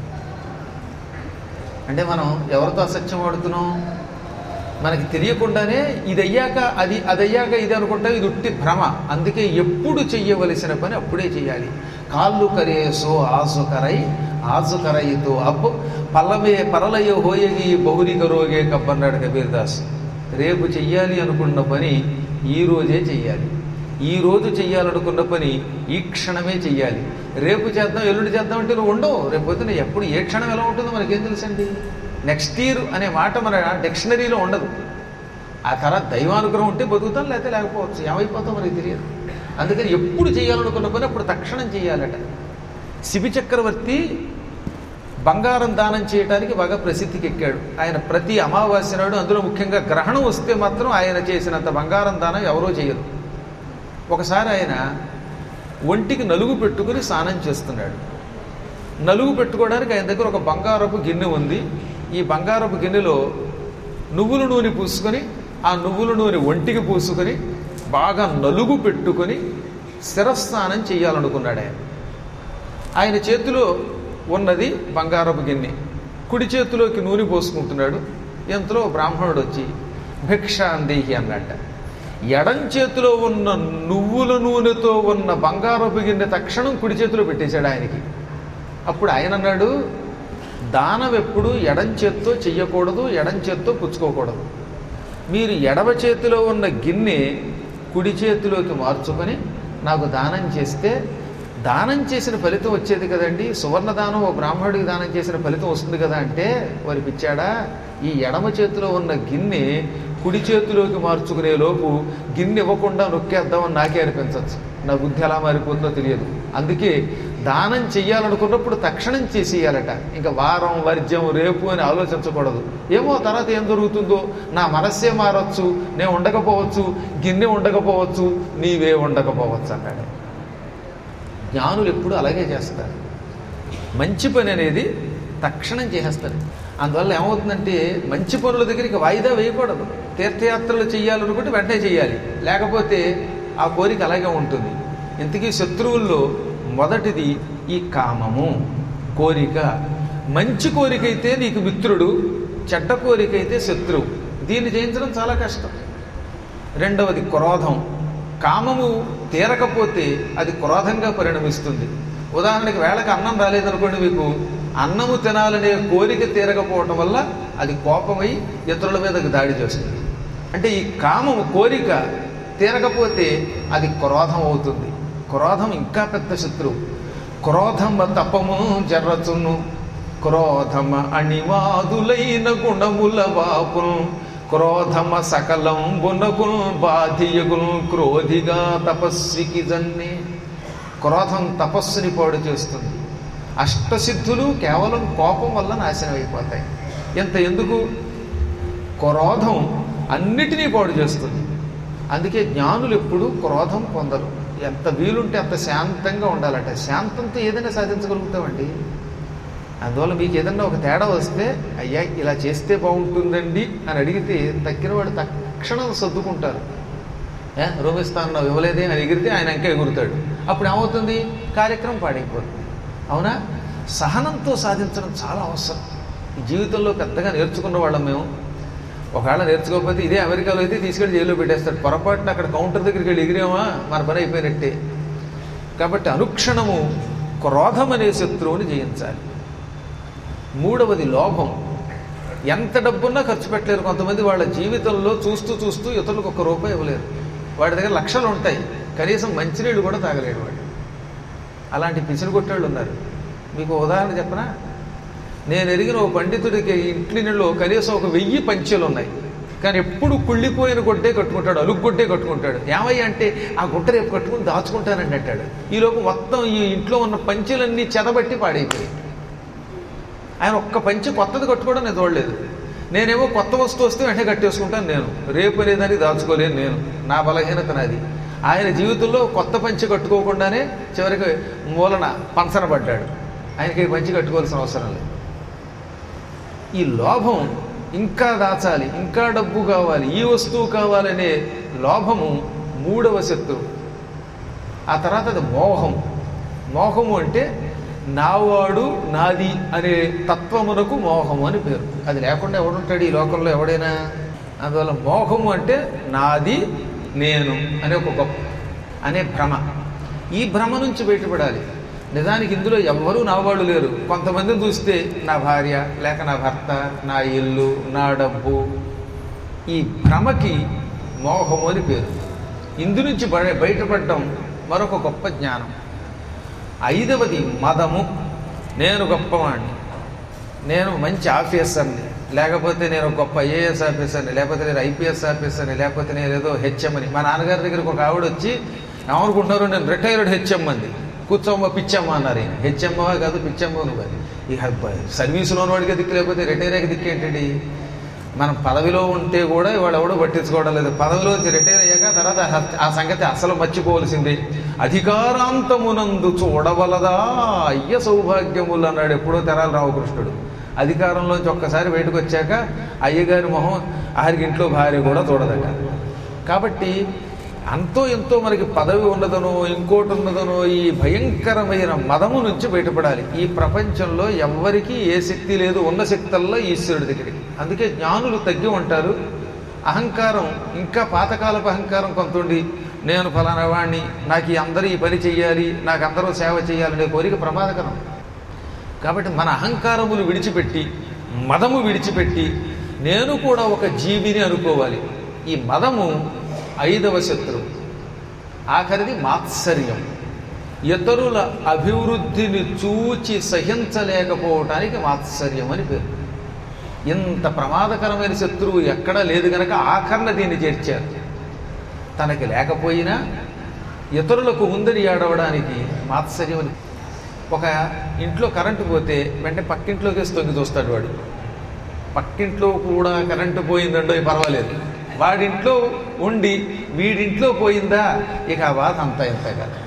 అంటే మనం ఎవరితో అసత్యం ఆడుతున్నాం మనకి తెలియకుండానే ఇది అయ్యాక అది అది అయ్యాక ఇది అనుకుంటాం ఇది ఉట్టి భ్రమ అందుకే ఎప్పుడు చెయ్యవలసిన పని అప్పుడే చేయాలి కాళ్ళు కరేసో ఆసు కరై ఆసు కరయితో అబ్బు పల్లమే పరలయ హోయగి బహురి కరోగే కబ్బన్నాడు కబీర్ దాస్ రేపు చెయ్యాలి అనుకున్న పని ఈ రోజే చెయ్యాలి ఈ రోజు చెయ్యాలనుకున్న పని ఈ క్షణమే చెయ్యాలి రేపు చేద్దాం ఎల్లుండి చేద్దాం అంటే నువ్వు ఉండవు రేపు పొద్దున ఎప్పుడు ఏ క్షణం ఎలా ఉంటుందో మనకేం తెలుసండి నెక్స్ట్ ఇయర్ అనే మాట మన డిక్షనరీలో ఉండదు ఆ తర్వాత దైవానుగ్రహం ఉంటే బతుకుతాం లేకపోతే లేకపోవచ్చు ఏమైపోతాం మనకి తెలియదు అందుకని ఎప్పుడు చేయాలనుకున్న పని అప్పుడు తక్షణం చేయాలట శిబి చక్రవర్తి బంగారం దానం చేయడానికి బాగా ప్రసిద్ధికి ఎక్కాడు ఆయన ప్రతి అమావాస్య నాడు అందులో ముఖ్యంగా గ్రహణం వస్తే మాత్రం ఆయన చేసినంత బంగారం దానం ఎవరో చేయరు ఒకసారి ఆయన ఒంటికి నలుగు పెట్టుకుని స్నానం చేస్తున్నాడు నలుగు పెట్టుకోవడానికి ఆయన దగ్గర ఒక బంగారపు గిన్నె ఉంది ఈ బంగారపు గిన్నెలో నువ్వుల నూనె పూసుకొని ఆ నువ్వుల నూనె ఒంటికి పూసుకొని బాగా నలుగు పెట్టుకొని శిరస్నానం చేయాలనుకున్నాడు ఆయన ఆయన చేతిలో ఉన్నది బంగారపు గిన్నె కుడి చేతిలోకి నూనె పోసుకుంటున్నాడు ఎంతలో బ్రాహ్మణుడు వచ్చి భిక్షాందేహి అన్నట్ట ఎడం చేతిలో ఉన్న నువ్వుల నూనెతో ఉన్న బంగారపు గిన్నె తక్షణం కుడి చేతిలో పెట్టేశాడు ఆయనకి అప్పుడు ఆయన అన్నాడు దానం ఎప్పుడు ఎడం చేత్తో చెయ్యకూడదు ఎడం చేత్తో పుచ్చుకోకూడదు మీరు ఎడమ చేతిలో ఉన్న గిన్నె కుడి చేతిలోకి మార్చుకొని నాకు దానం చేస్తే దానం చేసిన ఫలితం వచ్చేది కదండి సువర్ణ దానం ఓ బ్రాహ్మణుడికి దానం చేసిన ఫలితం వస్తుంది కదా అంటే వారి పిచ్చాడా ఈ ఎడమ చేతిలో ఉన్న గిన్నె కుడి చేతిలోకి మార్చుకునే లోపు గిన్నె ఇవ్వకుండా నొక్కేద్దామని నాకే అనిపించవచ్చు నా బుద్ధి ఎలా మారిపోతుందో తెలియదు అందుకే దానం చెయ్యాలనుకున్నప్పుడు తక్షణం చేసేయాలట ఇంకా వారం వర్జ్యం రేపు అని ఆలోచించకూడదు ఏమో తర్వాత ఏం జరుగుతుందో నా మనస్సే మారచ్చు నేను ఉండకపోవచ్చు గిన్నె ఉండకపోవచ్చు నీవే ఉండకపోవచ్చు అన్నాడు జ్ఞానులు ఎప్పుడు అలాగే చేస్తారు మంచి పని అనేది తక్షణం చేసేస్తారు అందువల్ల ఏమవుతుందంటే మంచి పనుల దగ్గరికి వాయిదా వేయకూడదు తీర్థయాత్రలు చేయాలనుకుంటే వెంటనే చేయాలి లేకపోతే ఆ కోరిక అలాగే ఉంటుంది ఇంతకీ శత్రువుల్లో మొదటిది ఈ కామము కోరిక మంచి కోరిక అయితే నీకు మిత్రుడు చెడ్డ కోరిక అయితే శత్రువు దీన్ని జయించడం చాలా కష్టం రెండవది క్రోధం కామము తీరకపోతే అది క్రోధంగా పరిణమిస్తుంది ఉదాహరణకి వేళకి అన్నం రాలేదనుకోండి మీకు అన్నము తినాలనే కోరిక తీరకపోవటం వల్ల అది కోపమై ఇతరుల మీదకి దాడి చేస్తుంది అంటే ఈ కామము కోరిక తీరకపోతే అది క్రోధం అవుతుంది క్రోధం ఇంకా పెద్ద శత్రువు క్రోధమ తపము జర్రచును క్రోధమ అణివాదులైన గుణముల వాపును క్రోధమ సకలం బునకుల్ బాధియగుల్ క్రోధిగా తపస్వికి జన్నే క్రోధం తపస్సుని పాడు చేస్తుంది అష్టసిద్ధులు కేవలం కోపం వల్ల నాశనం అయిపోతాయి ఎంత ఎందుకు క్రోధం అన్నిటినీ పాడు చేస్తుంది అందుకే జ్ఞానులు ఎప్పుడు క్రోధం పొందరు ఎంత వీలుంటే అంత శాంతంగా ఉండాలట శాంతంతో ఏదైనా సాధించగలుగుతామండి అందువల్ల మీకు ఏదన్నా ఒక తేడా వస్తే అయ్యా ఇలా చేస్తే బాగుంటుందండి అని అడిగితే తక్కిన వాళ్ళు తక్షణం సర్దుకుంటారు ఏ రూమ్ ఇస్తానన్నావు ఇవ్వలేదే అని ఎగిరితే ఆయన ఇంకా ఎగురుతాడు అప్పుడు ఏమవుతుంది కార్యక్రమం పాడైపోతుంది అవునా సహనంతో సాధించడం చాలా అవసరం ఈ జీవితంలో పెద్దగా నేర్చుకున్న వాళ్ళం మేము ఒకవేళ నేర్చుకోకపోతే ఇదే అమెరికాలో అయితే తీసుకెళ్ళి జైల్లో పెట్టేస్తాడు పొరపాటున అక్కడ కౌంటర్ దగ్గరికి వెళ్ళి ఎగిరామా మన పని అయిపోయినట్టే కాబట్టి అనుక్షణము క్రోధం అనే శత్రువుని జయించాలి మూడవది లోభం ఎంత డబ్బున్నా ఖర్చు పెట్టలేరు కొంతమంది వాళ్ళ జీవితంలో చూస్తూ చూస్తూ ఇతరులకు ఒక రూపాయి ఇవ్వలేరు వాడి దగ్గర లక్షలు ఉంటాయి కనీసం మంచినీళ్ళు కూడా తాగలేడు వాడు అలాంటి పిసిని కొట్టాళ్ళు ఉన్నారు మీకు ఉదాహరణ చెప్పనా నేను ఎరిగిన ఓ పండితుడికి ఇంటి నీళ్ళు కనీసం ఒక వెయ్యి పంచెలు ఉన్నాయి కానీ ఎప్పుడు కుళ్ళిపోయిన గుడ్డే కట్టుకుంటాడు అలుగు గుడ్డే కట్టుకుంటాడు ఏమయ్య అంటే ఆ గుడ్డ రేపు కట్టుకుని దాచుకుంటానండి అంటాడు ఈలోపు మొత్తం ఈ ఇంట్లో ఉన్న పంచెలన్నీ చెదబట్టి పాడైపోయాయి ఆయన ఒక్క పంచి కొత్తది కట్టుకోవడం నేను చూడలేదు నేనేమో కొత్త వస్తువు వస్తే వెంటనే కట్టేసుకుంటాను నేను రేపు అనేదానికి దాచుకోలేను నేను నా బలహీనత నాది ఆయన జీవితంలో కొత్త పంచి కట్టుకోకుండానే చివరికి మూలన పంచన పడ్డాడు ఆయనకి ఈ పంచి కట్టుకోవాల్సిన అవసరం లేదు ఈ లోభం ఇంకా దాచాలి ఇంకా డబ్బు కావాలి ఈ వస్తువు కావాలనే లోభము మూడవ శత్రువు ఆ తర్వాత అది మోహం మోహము అంటే నావాడు నాది అనే తత్వమునకు మోహము అని పేరు అది లేకుండా ఎవడుంటాడు ఈ లోకంలో ఎవడైనా అందువల్ల మోహము అంటే నాది నేను అనే ఒక గొప్ప అనే భ్రమ ఈ భ్రమ నుంచి బయటపడాలి నిజానికి ఇందులో ఎవ్వరూ నావాళ్ళు లేరు కొంతమందిని చూస్తే నా భార్య లేక నా భర్త నా ఇల్లు నా డబ్బు ఈ భ్రమకి మోహము అని పేరు ఇందు నుంచి బయ బయటపడడం మరొక గొప్ప జ్ఞానం ఐదవది మదము నేను గొప్పవాణ్ణి నేను మంచి ఆఫీసర్ని లేకపోతే నేను ఒక గొప్ప ఐఏఎస్ ఆఫీసర్ని లేకపోతే నేను ఐపీఎస్ ఆఫీసర్ని లేకపోతే నేను ఏదో హెచ్ఎం అని మా నాన్నగారి దగ్గరికి ఒక ఆవిడ వచ్చి ఏమనుకుంటున్నారు నేను రిటైర్డ్ హెచ్ఎం అంది కూర్చోమ్మ పిచ్చమ్మ అన్నారు ఈయన హెచ్ఎమ్మవా కాదు పిచ్చమ్మ నువ్వు అది ఇక సర్వీసులో వాడికి దిక్కు లేకపోతే రిటైర్ అయ్యే దిక్కు ఏంటండి మనం పదవిలో ఉంటే కూడా ఇవాళ ఎవడో పట్టించుకోవడం లేదు పదవిలో రిటైర్ అయ్యాక తర్వాత ఆ- ఆ సంగతి అసలు మర్చిపోవలసిందే అధికారాంతమునందు చూడవలదా అయ్య సౌభాగ్యములు అన్నాడు ఎప్పుడో తెరాలి రామకృష్ణుడు అధికారంలోంచి ఒక్కసారి బయటకు వచ్చాక అయ్యగారి మొహం ఆరికి ఇంట్లో భార్య కూడా చూడదట కాబట్టి అంతో ఎంతో మనకి పదవి ఉన్నదనో ఇంకోటి ఉన్నదనో ఈ భయంకరమైన మదము నుంచి బయటపడాలి ఈ ప్రపంచంలో ఎవ్వరికీ ఏ శక్తి లేదు ఉన్న శక్తుల్లో ఈశ్వరుడి దగ్గరికి అందుకే జ్ఞానులు తగ్గి ఉంటారు అహంకారం ఇంకా పాతకాలపు అహంకారం కొంత ఉండి నేను ఫలానా వాడిని నాకు ఈ అందరూ ఈ పని చెయ్యాలి నాకు అందరూ సేవ చేయాలనే కోరిక ప్రమాదకరం కాబట్టి మన అహంకారములు విడిచిపెట్టి మదము విడిచిపెట్టి నేను కూడా ఒక జీవిని అనుకోవాలి ఈ మదము ఐదవ శత్రువు ఆఖరిది మాత్సర్యం ఇతరుల అభివృద్ధిని చూచి సహించలేకపోవటానికి మాత్సర్యం అని పేరు ఇంత ప్రమాదకరమైన శత్రువు ఎక్కడా లేదు గనక ఆఖరణ దీన్ని చేర్చారు తనకి లేకపోయినా ఇతరులకు ఉందని ఏడవడానికి మాత్సర్యం అని ఒక ఇంట్లో కరెంటు పోతే వెంటనే పక్కింట్లోకి వేసి తొంగి చూస్తాడు వాడు పక్కింట్లో కూడా కరెంటు పోయిందండో పర్వాలేదు వాడింట్లో ఉండి వీడింట్లో పోయిందా ఇక ఆ బాధ అంతా ఇంత కాదు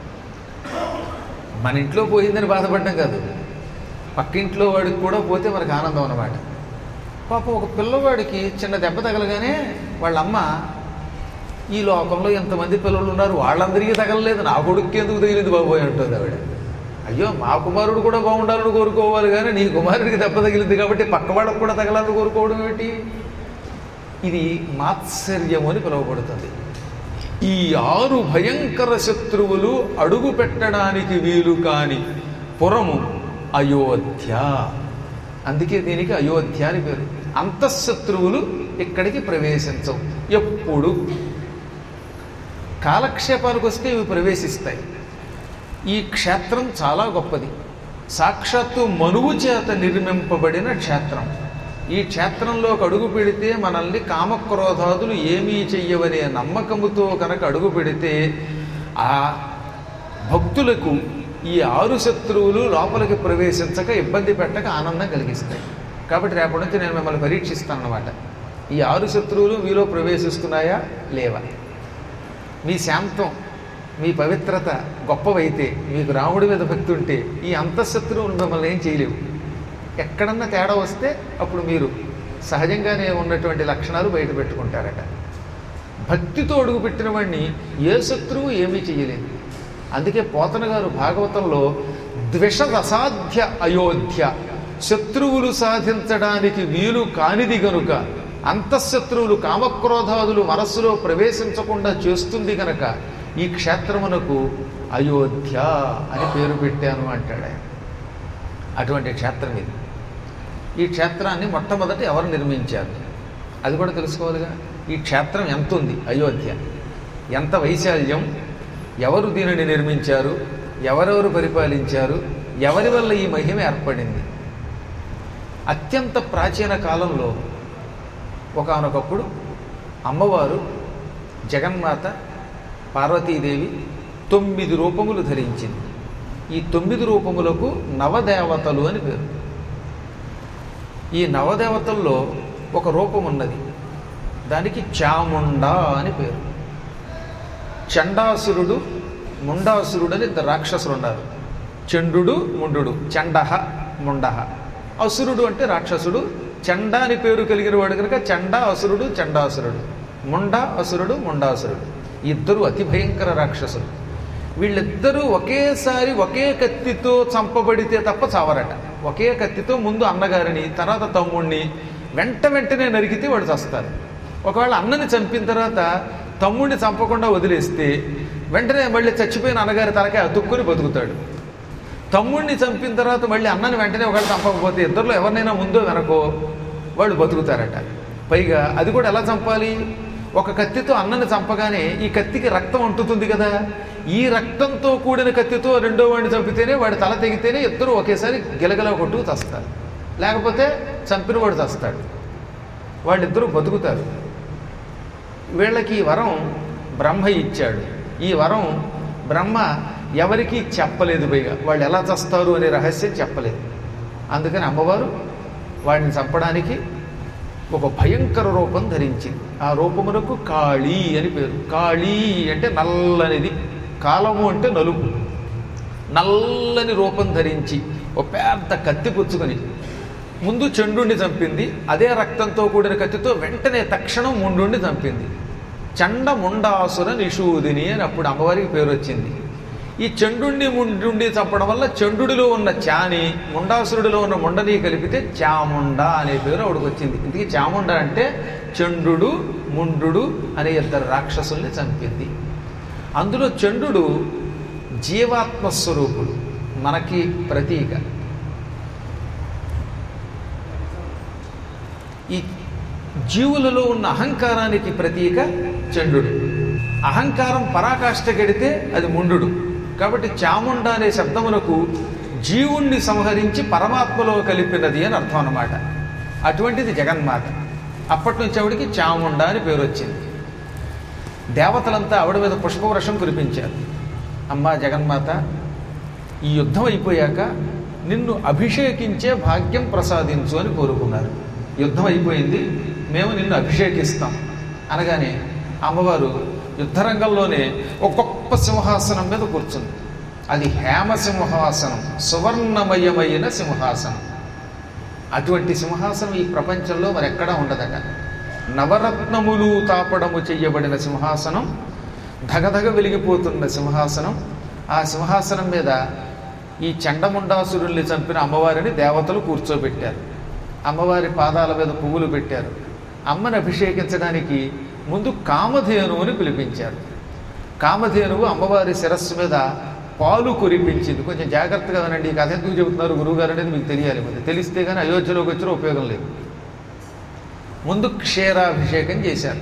మన ఇంట్లో పోయిందని బాధపడడం కాదు పక్కింట్లో వాడికి కూడా పోతే మనకు ఆనందం అన్నమాట పాపం ఒక పిల్లవాడికి చిన్న దెబ్బ తగలగానే వాళ్ళ అమ్మ ఈ లోకంలో ఎంతమంది పిల్లలు ఉన్నారు వాళ్ళందరికీ తగలలేదు నా కొడుక్కి ఎందుకు తగిలింది బాబోయ్ అంటుంది ఆవిడ అయ్యో మా కుమారుడు కూడా బాగుండాలని కోరుకోవాలి కానీ నీ కుమారుడికి దెబ్బ తగిలింది కాబట్టి పక్కవాళ్ళకు కూడా తగలాలని కోరుకోవడం ఏంటి ఇది మాత్సర్యం అని పిలువబడుతుంది ఈ ఆరు భయంకర శత్రువులు అడుగు పెట్టడానికి వీలు కాని పురము అయోధ్య అందుకే దీనికి అయోధ్య అని పేరు అంతఃశత్రువులు ఇక్కడికి ప్రవేశించవు ఎప్పుడు కాలక్షేపానికి వస్తే ఇవి ప్రవేశిస్తాయి ఈ క్షేత్రం చాలా గొప్పది సాక్షాత్తు మనువు చేత నిర్మింపబడిన క్షేత్రం ఈ క్షేత్రంలోకి అడుగు పెడితే మనల్ని కామక్రోధాదులు ఏమీ చెయ్యవనే నమ్మకముతో కనుక అడుగు పెడితే ఆ భక్తులకు ఈ ఆరు శత్రువులు లోపలికి ప్రవేశించక ఇబ్బంది పెట్టక ఆనందం కలిగిస్తాయి కాబట్టి రేపటి నుంచి నేను మిమ్మల్ని పరీక్షిస్తాను అనమాట ఈ ఆరు శత్రువులు మీలో ప్రవేశిస్తున్నాయా లేవా మీ శాంతం మీ పవిత్రత గొప్పవైతే మీకు రాముడి మీద భక్తి ఉంటే ఈ అంతఃశత్రువులు మిమ్మల్ని ఏం చేయలేవు ఎక్కడన్నా తేడా వస్తే అప్పుడు మీరు సహజంగానే ఉన్నటువంటి లక్షణాలు బయట పెట్టుకుంటారట భక్తితో అడుగుపెట్టిన వాడిని ఏ శత్రువు ఏమీ చేయలేదు అందుకే పోతన గారు భాగవతంలో ద్విషదసాధ్య అయోధ్య శత్రువులు సాధించడానికి వీలు కానిది గనుక అంతఃశత్రువులు కామక్రోధాదులు మనస్సులో ప్రవేశించకుండా చేస్తుంది గనక ఈ క్షేత్రమునకు అయోధ్య అని పేరు పెట్టాను అంటాడు ఆయన అటువంటి క్షేత్రం ఇది ఈ క్షేత్రాన్ని మొట్టమొదట ఎవరు నిర్మించారు అది కూడా తెలుసుకోవాలిగా ఈ క్షేత్రం ఎంత ఉంది అయోధ్య ఎంత వైశాల్యం ఎవరు దీనిని నిర్మించారు ఎవరెవరు పరిపాలించారు ఎవరి వల్ల ఈ మహిమ ఏర్పడింది అత్యంత ప్రాచీన కాలంలో ఒకానొకప్పుడు అమ్మవారు జగన్మాత పార్వతీదేవి తొమ్మిది రూపములు ధరించింది ఈ తొమ్మిది రూపములకు నవదేవతలు అని పేరు ఈ నవదేవతల్లో ఒక రూపం ఉన్నది దానికి చాముండ అని పేరు చండాసురుడు ముండాసురుడు అని ఇద్దరు రాక్షసులు ఉన్నారు చండు ముండు చండహ ముండహ అసురుడు అంటే రాక్షసుడు చండ అని పేరు కలిగిన వాడు కనుక చండ అసురుడు చండాసురుడు ముండ అసురుడు ముండాసురుడు ఇద్దరు అతి భయంకర రాక్షసులు వీళ్ళిద్దరూ ఒకేసారి ఒకే కత్తితో చంపబడితే తప్ప చావరట ఒకే కత్తితో ముందు అన్నగారిని తర్వాత తమ్ముణ్ణి వెంట వెంటనే నరికితే వాడు చస్తారు ఒకవేళ అన్నని చంపిన తర్వాత తమ్ముడిని చంపకుండా వదిలేస్తే వెంటనే మళ్ళీ చచ్చిపోయిన అన్నగారి తలకాయ అతుక్కుని బతుకుతాడు తమ్ముడిని చంపిన తర్వాత మళ్ళీ అన్నని వెంటనే ఒకవేళ చంపకపోతే ఇద్దరిలో ఎవరినైనా ముందో వెనకో వాళ్ళు బతుకుతారట పైగా అది కూడా ఎలా చంపాలి ఒక కత్తితో అన్నని చంపగానే ఈ కత్తికి రక్తం అంటుతుంది కదా ఈ రక్తంతో కూడిన కత్తితో రెండో వాడిని చంపితేనే వాడి తల తెగితేనే ఇద్దరు ఒకేసారి గిలగల కొట్టుకు చస్తారు లేకపోతే చంపిన వాడు చస్తాడు వాళ్ళిద్దరూ బతుకుతారు వీళ్ళకి ఈ వరం బ్రహ్మ ఇచ్చాడు ఈ వరం బ్రహ్మ ఎవరికీ చెప్పలేదు పైగా వాళ్ళు ఎలా చస్తారు అనే రహస్యం చెప్పలేదు అందుకని అమ్మవారు వాడిని చంపడానికి ఒక భయంకర రూపం ధరించింది ఆ రూపమునకు కాళీ అని పేరు కాళీ అంటే నల్లనిది కాలము అంటే నలుపు నల్లని రూపం ధరించి ఒక పెద్ద కత్తి పుచ్చుకొని ముందు చండుని చంపింది అదే రక్తంతో కూడిన కత్తితో వెంటనే తక్షణం ముండుని చంపింది చండ ముండాసుర నిషూదిని అని అప్పుడు అమ్మవారికి పేరు వచ్చింది ఈ చండుణ్ణి ముండుండి చంపడం వల్ల చండుడిలో ఉన్న చాని ముండాసురుడిలో ఉన్న ముండని కలిపితే చాముండ అనే పేరు ఆవిడకి వచ్చింది ఇందుకే చాముండ అంటే చండు ముండు అనే ఇద్దరు రాక్షసుల్ని చంపింది అందులో చండు జీవాత్మ స్వరూపుడు మనకి ప్రతీక ఈ జీవులలో ఉన్న అహంకారానికి ప్రతీక చండు అహంకారం పరాకాష్ట గడితే అది ముండు కాబట్టి చాముండ అనే శబ్దమునకు జీవుణ్ణి సంహరించి పరమాత్మలో కలిపినది అని అర్థం అన్నమాట అటువంటిది జగన్మాత అప్పటి నుంచి ఆవిడికి చాముండ అని పేరు వచ్చింది దేవతలంతా ఆవిడ మీద పుష్పవృషం కురిపించారు అమ్మా జగన్మాత ఈ యుద్ధం అయిపోయాక నిన్ను అభిషేకించే భాగ్యం ప్రసాదించు అని కోరుకున్నారు యుద్ధం అయిపోయింది మేము నిన్ను అభిషేకిస్తాం అనగానే అమ్మవారు యుద్ధరంగంలోనే ఒక గొప్ప సింహాసనం మీద కూర్చుంది అది హేమ సింహాసనం సువర్ణమయమైన సింహాసనం అటువంటి సింహాసనం ఈ ప్రపంచంలో మరెక్కడా ఉండదట నవరత్నములు తాపడము చెయ్యబడిన సింహాసనం ధగధగ వెలిగిపోతున్న సింహాసనం ఆ సింహాసనం మీద ఈ చండముండాసురుల్ని చంపిన అమ్మవారిని దేవతలు కూర్చోబెట్టారు అమ్మవారి పాదాల మీద పువ్వులు పెట్టారు అమ్మని అభిషేకించడానికి ముందు కామధేనువు అని పిలిపించారు కామధేనువు అమ్మవారి శిరస్సు మీద పాలు కురిపించింది కొంచెం జాగ్రత్తగా వినండి ఈ కథ ఎందుకు చెబుతున్నారు గురువుగారు అనేది మీకు తెలియాలి మరి తెలిస్తే కానీ అయోధ్యలోకి వచ్చిన ఉపయోగం లేదు ముందు క్షీరాభిషేకం చేశారు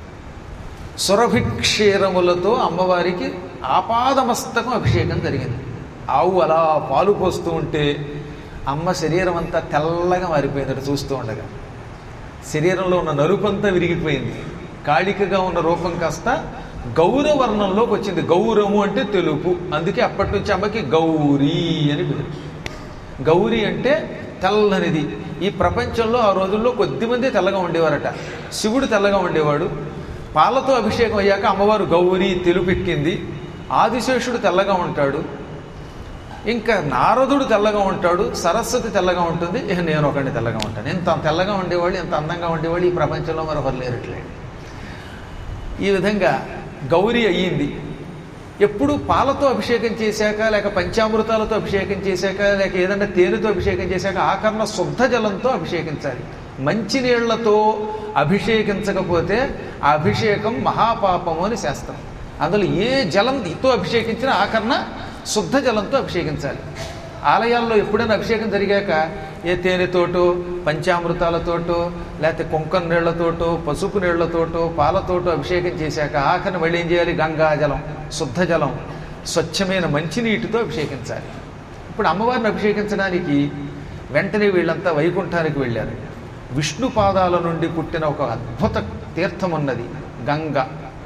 సురభి క్షీరములతో అమ్మవారికి ఆపాదమస్తకం అభిషేకం జరిగింది ఆవు అలా పాలు పోస్తూ ఉంటే అమ్మ శరీరం అంతా తెల్లగా మారిపోయింది చూస్తూ ఉండగా శరీరంలో ఉన్న నలుపంతా విరిగిపోయింది కాళికగా ఉన్న రూపం కాస్త గౌరవర్ణంలోకి వచ్చింది గౌరము అంటే తెలుపు అందుకే అప్పటి నుంచి అమ్మకి గౌరీ అని పేరు గౌరీ అంటే తెల్లనిది ఈ ప్రపంచంలో ఆ రోజుల్లో కొద్దిమంది తెల్లగా ఉండేవారట శివుడు తెల్లగా ఉండేవాడు పాలతో అభిషేకం అయ్యాక అమ్మవారు గౌరీ తెలుపెక్కింది ఆదిశేషుడు తెల్లగా ఉంటాడు ఇంకా నారదుడు తెల్లగా ఉంటాడు సరస్వతి తెల్లగా ఉంటుంది ఇక నేను ఒకడిని తెల్లగా ఉంటాను ఇంత తెల్లగా ఉండేవాళ్ళు ఇంత అందంగా ఉండేవాళ్ళు ఈ ప్రపంచంలో మరొకరు లేరట్లేదు ఈ విధంగా గౌరీ అయ్యింది ఎప్పుడు పాలతో అభిషేకం చేశాక లేక పంచామృతాలతో అభిషేకం చేశాక లేక ఏదైనా తేనెతో అభిషేకం చేశాక ఆకరణ శుద్ధ జలంతో అభిషేకించాలి మంచి నీళ్లతో అభిషేకించకపోతే ఆ అభిషేకం మహాపాపము అని శాస్త్రం అందులో ఏ జలంతో అభిషేకించినా ఆకరణ శుద్ధ జలంతో అభిషేకించాలి ఆలయాల్లో ఎప్పుడైనా అభిషేకం జరిగాక ఏ తేనెతోటో పంచామృతాలతోటో లేకపోతే కుంకం నీళ్లతోటో పసుపు నీళ్లతోటో పాలతోటో అభిషేకం చేశాక ఆఖరిని మళ్ళీ ఏం చేయాలి గంగా జలం శుద్ధ జలం స్వచ్ఛమైన మంచినీటితో అభిషేకించాలి ఇప్పుడు అమ్మవారిని అభిషేకించడానికి వెంటనే వీళ్ళంతా వైకుంఠానికి వెళ్ళారు విష్ణు పాదాల నుండి పుట్టిన ఒక అద్భుత తీర్థం ఉన్నది గంగ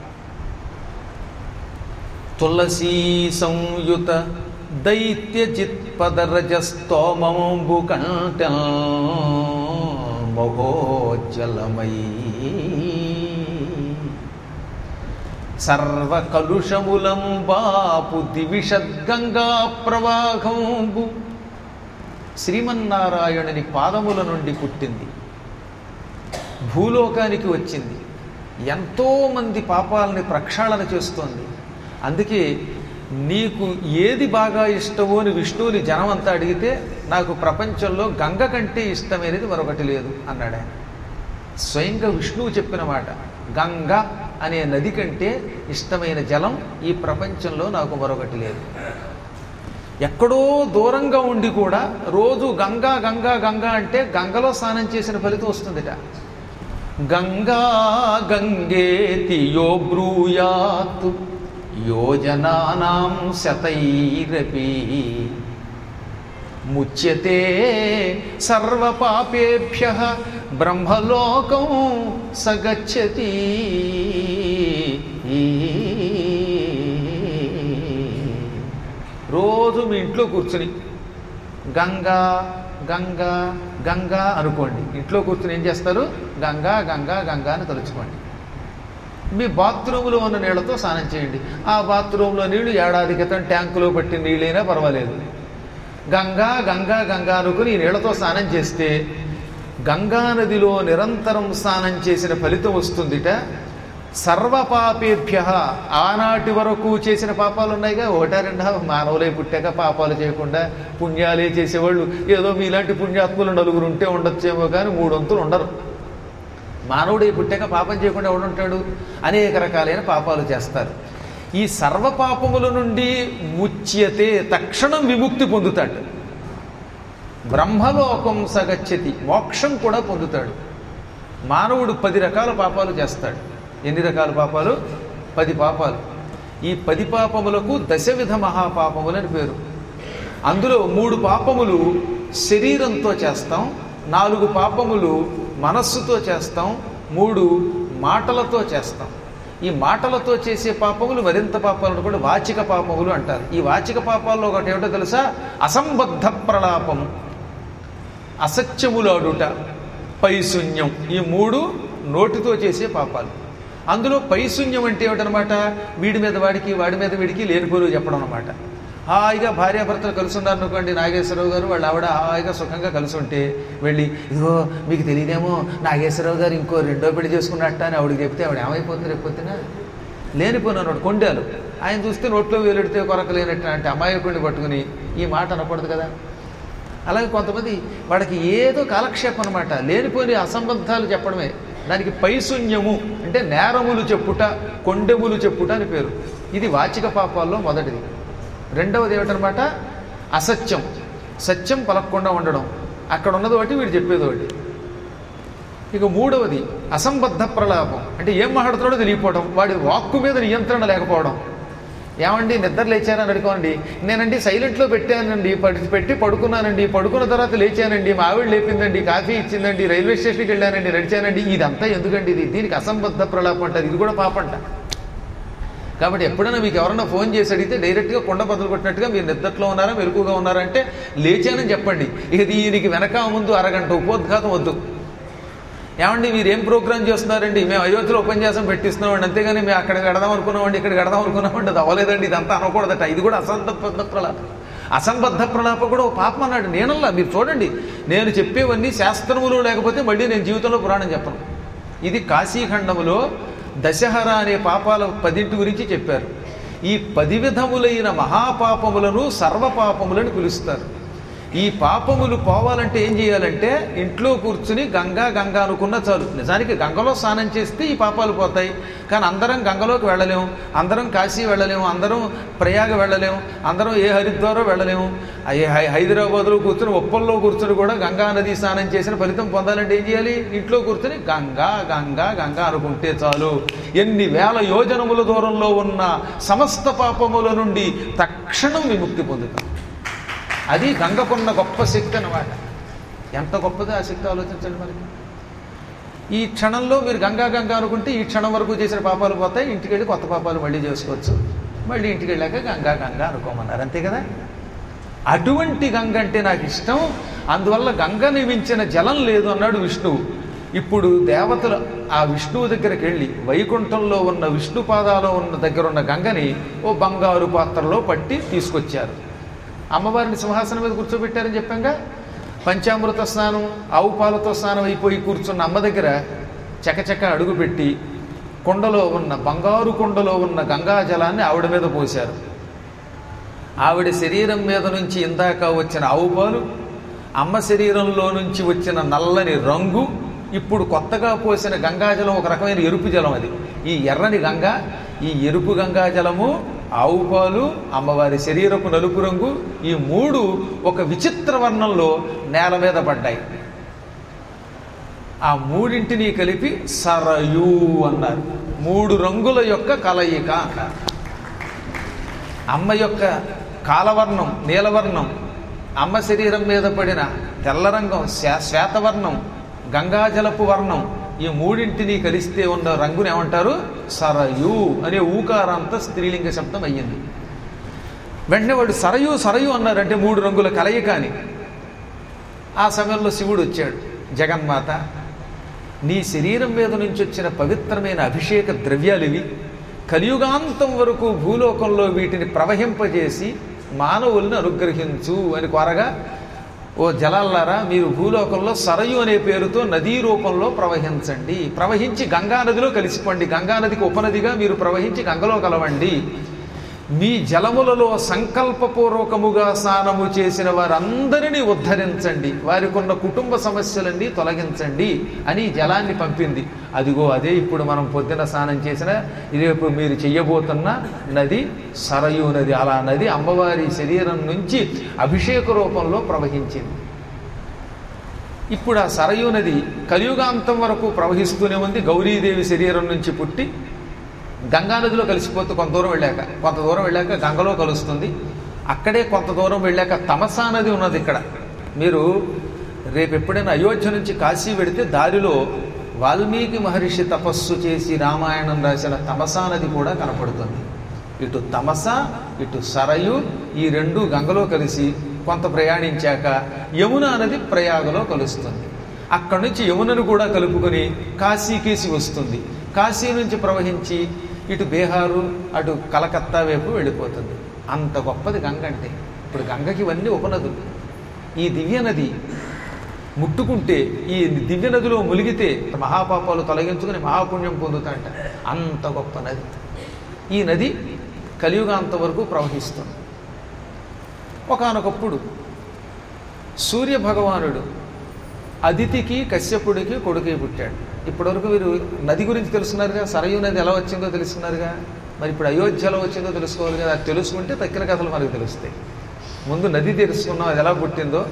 తులసీ సంయుత దైత్య చిత్పదరజస్తోమంబు కంట మహోజ్జలమై సర్వకలుషములం బాపు దివిషద్గంగా ప్రవాహంబు శ్రీమన్నారాయణుని పాదముల నుండి పుట్టింది భూలోకానికి వచ్చింది ఎంతోమంది పాపాలని ప్రక్షాళన చేస్తోంది అందుకే నీకు ఏది బాగా ఇష్టమో అని విష్ణువుని జనం అంతా అడిగితే నాకు ప్రపంచంలో గంగ కంటే ఇష్టమైనది మరొకటి లేదు అన్నాడు ఆయన స్వయంగా విష్ణువు చెప్పిన మాట గంగ అనే నది కంటే ఇష్టమైన జలం ఈ ప్రపంచంలో నాకు మరొకటి లేదు ఎక్కడో దూరంగా ఉండి కూడా రోజు గంగా గంగా గంగా అంటే గంగలో స్నానం చేసిన ఫలితం వస్తుందిట గంగా గంగేతి యో బ్రూయాత్ యోజనానాం శతైరపి ముచ్యతే సర్వపాపేభ్య బ్రహ్మలోకం సగచ్చతి రోజు మీ ఇంట్లో కూర్చుని గంగా గంగా గంగా అనుకోండి ఇంట్లో కూర్చుని ఏం చేస్తారు గంగా గంగా గంగా అని తలుచుకోండి మీ బాత్రూంలో ఉన్న నీళ్లతో స్నానం చేయండి ఆ బాత్రూంలో నీళ్లు ఏడాది క్రితం ట్యాంకులో పట్టిన నీళ్ళైనా పర్వాలేదు గంగా గంగా గంగా అనుకుని ఈ నీళ్లతో స్నానం చేస్తే గంగా నదిలో నిరంతరం స్నానం చేసిన ఫలితం వస్తుందిట సర్వపాపేభ్య ఆనాటి వరకు చేసిన పాపాలు ఉన్నాయిగా ఒకటా రెండా మానవులై పుట్టాక పాపాలు చేయకుండా పుణ్యాలే చేసేవాళ్ళు ఏదో మీలాంటి పుణ్యాత్ములు నలుగురు ఉంటే ఉండొచ్చేమో కానీ మూడొంతులు ఉండరు మానవుడే పుట్టాక పాపం చేయకుండా ఎవడుంటాడు అనేక రకాలైన పాపాలు చేస్తారు ఈ సర్వ పాపముల నుండి ముచ్యతే తక్షణం విముక్తి పొందుతాడు బ్రహ్మలోకం సగచ్చతి మోక్షం కూడా పొందుతాడు మానవుడు పది రకాల పాపాలు చేస్తాడు ఎన్ని రకాల పాపాలు పది పాపాలు ఈ పది పాపములకు దశవిధ మహాపాపములని పేరు అందులో మూడు పాపములు శరీరంతో చేస్తాం నాలుగు పాపములు మనస్సుతో చేస్తాం మూడు మాటలతో చేస్తాం ఈ మాటలతో చేసే పాపములు మరింత పాపాలను కూడా వాచిక పాపములు అంటారు ఈ వాచిక పాపాల్లో ఒకటి ఏమిటో తెలుసా అసంబద్ధ ప్రలాపము అసత్యములాడుట పైశూన్యం ఈ మూడు నోటితో చేసే పాపాలు అందులో పైశూన్యం అంటే ఏమిటనమాట వీడి మీద వాడికి వాడి మీద వీడికి లేనిపోలు చెప్పడం అనమాట హాయిగా భార్యాభర్తలు కలిసి ఉన్నారు అనుకోండి నాగేశ్వరరావు గారు వాళ్ళ ఆవిడ హాయిగా సుఖంగా కలిసి ఉంటే వెళ్ళి ఇదిగో మీకు తెలియదేమో నాగేశ్వరరావు గారు ఇంకో రెండో పెళ్లి చేసుకున్నట్ట అని ఆవిడకి చెప్తే ఆవిడ ఏమైపోతుంది రేపొద్దున లేనిపోయినాడు కొండాలు ఆయన చూస్తే నోట్లో వేలెడితే కొరక లేనట్టు అంటే అమాయకుడిని పట్టుకుని ఈ మాట అనకూడదు కదా అలాగే కొంతమంది వాడికి ఏదో కాలక్షేపం అనమాట లేనిపోని అసంబద్ధాలు చెప్పడమే దానికి పైశూన్యము అంటే నేరములు చెప్పుట కొండెములు చెప్పుట అని పేరు ఇది వాచిక పాపాల్లో మొదటిది రెండవది ఏమిటనమాట అసత్యం సత్యం పలకకుండా ఉండడం అక్కడ ఉన్నది ఒకటి వీడు చెప్పేది ఒకటి ఇక మూడవది అసంబద్ధ ప్రలాపం అంటే ఏం మాట్లాడుతున్నాడో తెలియకపోవడం వాడి వాక్కు మీద నియంత్రణ లేకపోవడం ఏమండి నిద్ర లేచానని అడుకోండి నేనండి సైలెంట్లో పెట్టానండి పడి పెట్టి పడుకున్నానండి పడుకున్న తర్వాత లేచానండి మా ఆవిడ లేపిందండి కాఫీ ఇచ్చిందండి రైల్వే స్టేషన్కి వెళ్ళానండి నడిచానండి ఇదంతా ఎందుకండి ఇది దీనికి అసంబద్ధ ప్రలాపం అంటారు ఇది కూడా పాపంట కాబట్టి ఎప్పుడైనా మీకు ఎవరన్నా ఫోన్ చేసి అడిగితే డైరెక్ట్గా కొండ బదులు కొట్టినట్టుగా మీరు నిద్రలో ఉన్నారా మెరుకుగా ఉన్నారా అంటే లేచానని చెప్పండి ఇక దీనికి వెనక ముందు అరగంట ఉపోద్ఘాతం వద్దు ఏమండి మీరు ఏం ప్రోగ్రామ్ చేస్తున్నారండి మేము అయోధ్యలో ఉపన్యాసం పెట్టిస్తున్నామండి అంతేగాని మేము అక్కడ కడదాం అనుకున్నామండి ఇక్కడ కడదాం అనుకున్నామండి అది అవ్వలేదండి ఇదంతా అనకూడదట ఇది కూడా అసంబద్ధ ప్రలాపం అసంబద్ధ ప్రలాపం కూడా ఒక పాపం అన్నాడు నేనల్లా మీరు చూడండి నేను చెప్పేవన్నీ శాస్త్రములు లేకపోతే మళ్ళీ నేను జీవితంలో పురాణం చెప్పను ఇది కాశీఖండములో దశహర అనే పాపాల పదింటి గురించి చెప్పారు ఈ పది విధములైన మహాపాపములను సర్వపాపములను పిలుస్తారు ఈ పాపములు పోవాలంటే ఏం చేయాలంటే ఇంట్లో కూర్చుని గంగా గంగా అనుకున్న చాలు నిజానికి గంగలో స్నానం చేస్తే ఈ పాపాలు పోతాయి కానీ అందరం గంగలోకి వెళ్ళలేము అందరం కాశీ వెళ్ళలేము అందరం ప్రయాగ వెళ్ళలేము అందరం ఏ హరిద్వారో వెళ్ళలేము అయ్యే హై హైదరాబాద్లో కూర్చుని ఉప్పల్లో కూర్చుని కూడా గంగా నది స్నానం చేసిన ఫలితం పొందాలంటే ఏం చేయాలి ఇంట్లో కూర్చుని గంగా గంగా గంగా అనుకుంటే చాలు ఎన్ని వేల యోజనముల దూరంలో ఉన్న సమస్త పాపముల నుండి తక్షణం విముక్తి పొందుతాం అది గంగకున్న గొప్ప శక్తి అన్నమాట ఎంత గొప్పదో ఆ శక్తి ఆలోచించండి మరి ఈ క్షణంలో మీరు గంగా గంగా అనుకుంటే ఈ క్షణం వరకు చేసిన పాపాలు పోతాయి ఇంటికి వెళ్ళి కొత్త పాపాలు మళ్ళీ చేసుకోవచ్చు మళ్ళీ ఇంటికి వెళ్ళాక గంగా గంగా అనుకోమన్నారు అంతే కదా అటువంటి గంగ అంటే నాకు ఇష్టం అందువల్ల గంగని మించిన జలం లేదు అన్నాడు విష్ణువు ఇప్పుడు దేవతలు ఆ విష్ణువు దగ్గరికి వెళ్ళి వైకుంఠంలో ఉన్న విష్ణు పాదాలో ఉన్న దగ్గర ఉన్న గంగని ఓ బంగారు పాత్రలో పట్టి తీసుకొచ్చారు అమ్మవారిని సింహాసనం మీద కూర్చోబెట్టారని చెప్పాంగా పంచామృత స్నానం ఆవు పాలతో స్నానం అయిపోయి కూర్చున్న అమ్మ దగ్గర చకచక అడుగుపెట్టి కుండలో ఉన్న బంగారు కుండలో ఉన్న గంగా జలాన్ని ఆవిడ మీద పోశారు ఆవిడ శరీరం మీద నుంచి ఇందాక వచ్చిన ఆవు పాలు అమ్మ శరీరంలో నుంచి వచ్చిన నల్లని రంగు ఇప్పుడు కొత్తగా పోసిన గంగాజలం ఒక రకమైన ఎరుపు జలం అది ఈ ఎర్రని గంగ ఈ ఎరుపు గంగా జలము ఆవు పాలు అమ్మవారి శరీరపు నలుపు రంగు ఈ మూడు ఒక విచిత్ర వర్ణంలో నేల మీద పడ్డాయి ఆ మూడింటిని కలిపి సరయు అన్నారు మూడు రంగుల యొక్క కలయిక అన్నారు అమ్మ యొక్క కాలవర్ణం నీలవర్ణం అమ్మ శరీరం మీద పడిన తెల్ల రంగం శ్వే- శ్వేతవర్ణం గంగాజలపు వర్ణం ఈ మూడింటిని కలిస్తే ఉన్న రంగుని ఏమంటారు సరయు అనే ఊకారాంత స్త్రీలింగ శబ్దం అయ్యింది వెంటనే వాడు సరయు సరయు అన్నారంటే మూడు రంగుల కలయిక అని ఆ సమయంలో శివుడు వచ్చాడు జగన్మాత నీ శరీరం మీద నుంచి వచ్చిన పవిత్రమైన అభిషేక ద్రవ్యాలు ఇవి కలియుగాంతం వరకు భూలోకంలో వీటిని ప్రవహింపజేసి మానవుల్ని అనుగ్రహించు అని కోరగా ఓ జలాల్లారా మీరు భూలోకంలో సరయు అనే పేరుతో నదీ రూపంలో ప్రవహించండి ప్రవహించి గంగా నదిలో కలిసిపోండి గంగా నదికి ఉపనదిగా మీరు ప్రవహించి గంగలో కలవండి మీ జలములలో సంకల్పపూర్వకముగా స్నానము చేసిన వారందరినీ ఉద్ధరించండి వారికి ఉన్న కుటుంబ సమస్యలన్నీ తొలగించండి అని ఈ జలాన్ని పంపింది అదిగో అదే ఇప్పుడు మనం పొద్దున స్నానం చేసిన రేపు మీరు చెయ్యబోతున్న నది సరయు నది అలా నది అమ్మవారి శరీరం నుంచి అభిషేక రూపంలో ప్రవహించింది ఇప్పుడు ఆ సరయు నది కలియుగాంతం వరకు ప్రవహిస్తూనే ఉంది గౌరీదేవి శరీరం నుంచి పుట్టి గంగా నదిలో కలిసిపోతూ కొంత దూరం వెళ్ళాక కొంత దూరం వెళ్ళాక గంగలో కలుస్తుంది అక్కడే కొంత దూరం వెళ్ళాక తమసా నది ఉన్నది ఇక్కడ మీరు రేపు ఎప్పుడైనా అయోధ్య నుంచి కాశీ వెడితే దారిలో వాల్మీకి మహర్షి తపస్సు చేసి రామాయణం రాసిన తమసా నది కూడా కనపడుతుంది ఇటు తమస ఇటు సరయు ఈ రెండు గంగలో కలిసి కొంత ప్రయాణించాక యమున నది ప్రయాగలో కలుస్తుంది అక్కడి నుంచి యమునను కూడా కలుపుకొని కాశీకేసి వస్తుంది కాశీ నుంచి ప్రవహించి ఇటు బీహారు అటు కలకత్తా వైపు వెళ్ళిపోతుంది అంత గొప్పది గంగ అంటే ఇప్పుడు గంగకి ఇవన్నీ ఉపనదులు ఈ దివ్య నది ముట్టుకుంటే ఈ దివ్య నదిలో ములిగితే మహాపాపాలు తొలగించుకుని మహాపుణ్యం పొందుతాంట అంత గొప్ప నది ఈ నది కలియుగాంత వరకు ప్రవహిస్తుంది ఒకానొకప్పుడు సూర్య భగవానుడు అదితికి కశ్యపుడికి కొడుకే పుట్టాడు ఇప్పటివరకు మీరు నది గురించి తెలుసుకున్నారుగా సరయు నది ఎలా వచ్చిందో తెలుసుకున్నారుగా మరి ఇప్పుడు అయోధ్య ఎలా వచ్చిందో తెలుసుకోవాలి కదా అది తెలుసుకుంటే తక్కిన కథలు మనకు తెలుస్తాయి ముందు నది తెలుసుకున్నాం అది ఎలా పుట్టిందో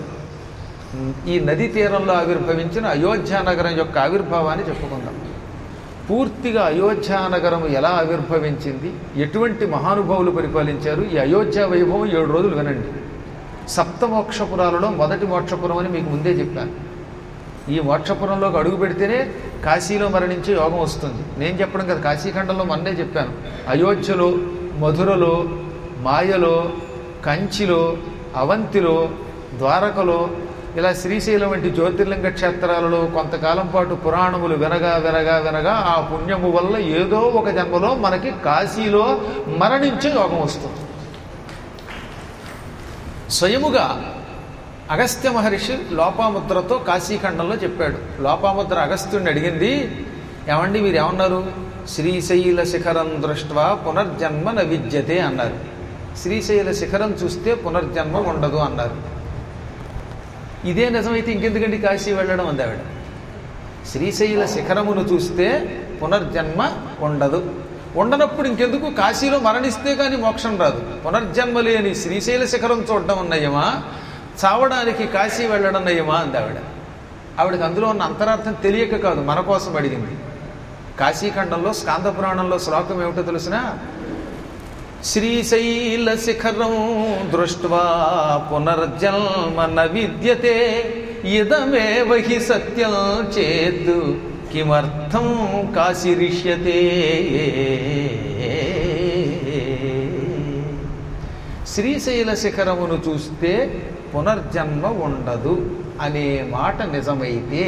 ఈ నది తీరంలో ఆవిర్భవించిన అయోధ్య నగరం యొక్క ఆవిర్భావాన్ని చెప్పుకుందాం పూర్తిగా అయోధ్య నగరం ఎలా ఆవిర్భవించింది ఎటువంటి మహానుభావులు పరిపాలించారు ఈ అయోధ్య వైభవం ఏడు రోజులు వినండి సప్త మోక్షపురాలలో మొదటి మోక్షపురం అని మీకు ముందే చెప్పాను ఈ మోక్షపురంలోకి అడుగు పెడితేనే కాశీలో మరణించే యోగం వస్తుంది నేను చెప్పడం కదా కాశీఖండంలో మొన్నే చెప్పాను అయోధ్యలో మధురలో మాయలో కంచిలో అవంతిలో ద్వారకలో ఇలా శ్రీశైలం వంటి జ్యోతిర్లింగ క్షేత్రాలలో కొంతకాలం పాటు పురాణములు వినగా వినగా వినగా ఆ పుణ్యము వల్ల ఏదో ఒక జన్మలో మనకి కాశీలో మరణించే యోగం వస్తుంది స్వయముగా అగస్త్య మహర్షి లోపాముద్రతో కాశీఖండంలో చెప్పాడు లోపాముద్ర అగస్త్యుడిని అడిగింది ఏమండి మీరు ఏమన్నారు శ్రీశైల శిఖరం దృష్ట్వా పునర్జన్మ న విద్యతే అన్నారు శ్రీశైల శిఖరం చూస్తే పునర్జన్మ ఉండదు అన్నారు ఇదే నిజమైతే ఇంకెందుకండి కాశీ వెళ్ళడం అంది ఆవిడ శ్రీశైల శిఖరమును చూస్తే పునర్జన్మ ఉండదు ఉండనప్పుడు ఇంకెందుకు కాశీలో మరణిస్తే కానీ మోక్షం రాదు పునర్జన్మ లేని శ్రీశైల శిఖరం చూడడం నయమా చావడానికి కాశీ వెళ్ళడం నయమా అంది ఆవిడ ఆవిడకి అందులో ఉన్న అంతరార్థం తెలియక కాదు మన కోసం అడిగింది కాశీఖండంలో స్కాంద పురాణంలో శ్లోకం ఏమిటో తెలిసిన శ్రీశైల శిఖరం దృష్ట్వా పునర్జన్మ న విద్యతే ఇదమేవ హి సత్యం చేద్ కిమర్థం కాశీరిష్యతే శ్రీశైల శిఖరమును చూస్తే పునర్జన్మ ఉండదు అనే మాట నిజమైతే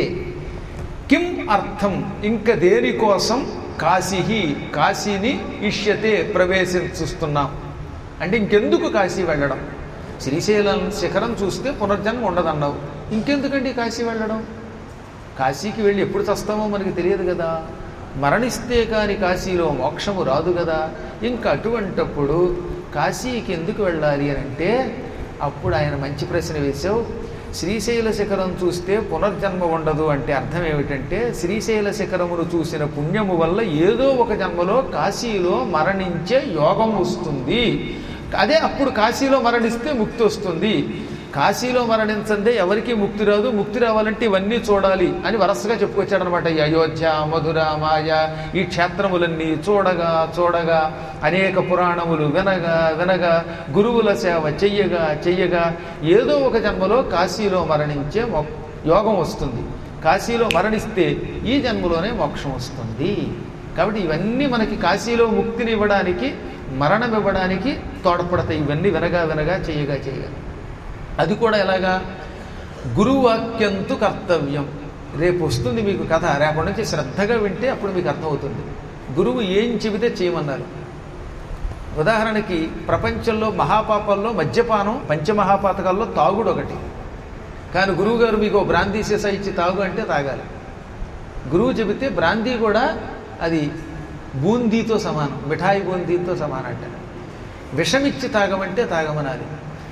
కిం అర్థం ఇంక దేనికోసం కాశీ కాశీని ఇష్యతే ప్రవేశిస్తున్నాం అంటే ఇంకెందుకు కాశీ వెళ్ళడం శ్రీశైలం శిఖరం చూస్తే పునర్జన్మ ఉండదన్నావు ఇంకెందుకండి కాశీ వెళ్ళడం కాశీకి వెళ్ళి ఎప్పుడు చస్తామో మనకి తెలియదు కదా మరణిస్తే కాని కాశీలో మోక్షము రాదు కదా ఇంకా అటువంటప్పుడు కాశీకి ఎందుకు వెళ్ళాలి అని అంటే అప్పుడు ఆయన మంచి ప్రశ్న వేశావు శ్రీశైల శిఖరం చూస్తే పునర్జన్మ ఉండదు అంటే అర్థం ఏమిటంటే శ్రీశైల శిఖరమును చూసిన పుణ్యము వల్ల ఏదో ఒక జన్మలో కాశీలో మరణించే యోగం వస్తుంది అదే అప్పుడు కాశీలో మరణిస్తే ముక్తి వస్తుంది కాశీలో మరణించందే ఎవరికీ ముక్తి రాదు ముక్తి రావాలంటే ఇవన్నీ చూడాలి అని వరసగా చెప్పుకొచ్చాడనమాట ఈ అయోధ్య మధుర మాయ ఈ క్షేత్రములన్నీ చూడగా చూడగా అనేక పురాణములు వినగా వినగా గురువుల సేవ చెయ్యగా చెయ్యగా ఏదో ఒక జన్మలో కాశీలో మరణించే మొ- యోగం వస్తుంది కాశీలో మరణిస్తే ఈ జన్మలోనే మోక్షం వస్తుంది కాబట్టి ఇవన్నీ మనకి కాశీలో ముక్తిని ఇవ్వడానికి మరణం ఇవ్వడానికి తోడ్పడతాయి ఇవన్నీ వినగా వినగా చేయగా చేయగా అది కూడా ఎలాగా గురువాక్యంతు కర్తవ్యం రేపు వస్తుంది మీకు కథ రేపటి నుంచి శ్రద్ధగా వింటే అప్పుడు మీకు అర్థమవుతుంది గురువు ఏం చెబితే చేయమన్నారు ఉదాహరణకి ప్రపంచంలో మహాపాపాల్లో మద్యపానం పంచమహాపాతకాల్లో తాగుడు ఒకటి కానీ గురువు గారు మీకు ఓ బ్రాందీ సీసా ఇచ్చి తాగు అంటే తాగాలి గురువు చెబితే బ్రాందీ కూడా అది బూందీతో సమానం మిఠాయి బూందీతో సమానం అంటే విషమిచ్చి తాగమంటే తాగమనాలి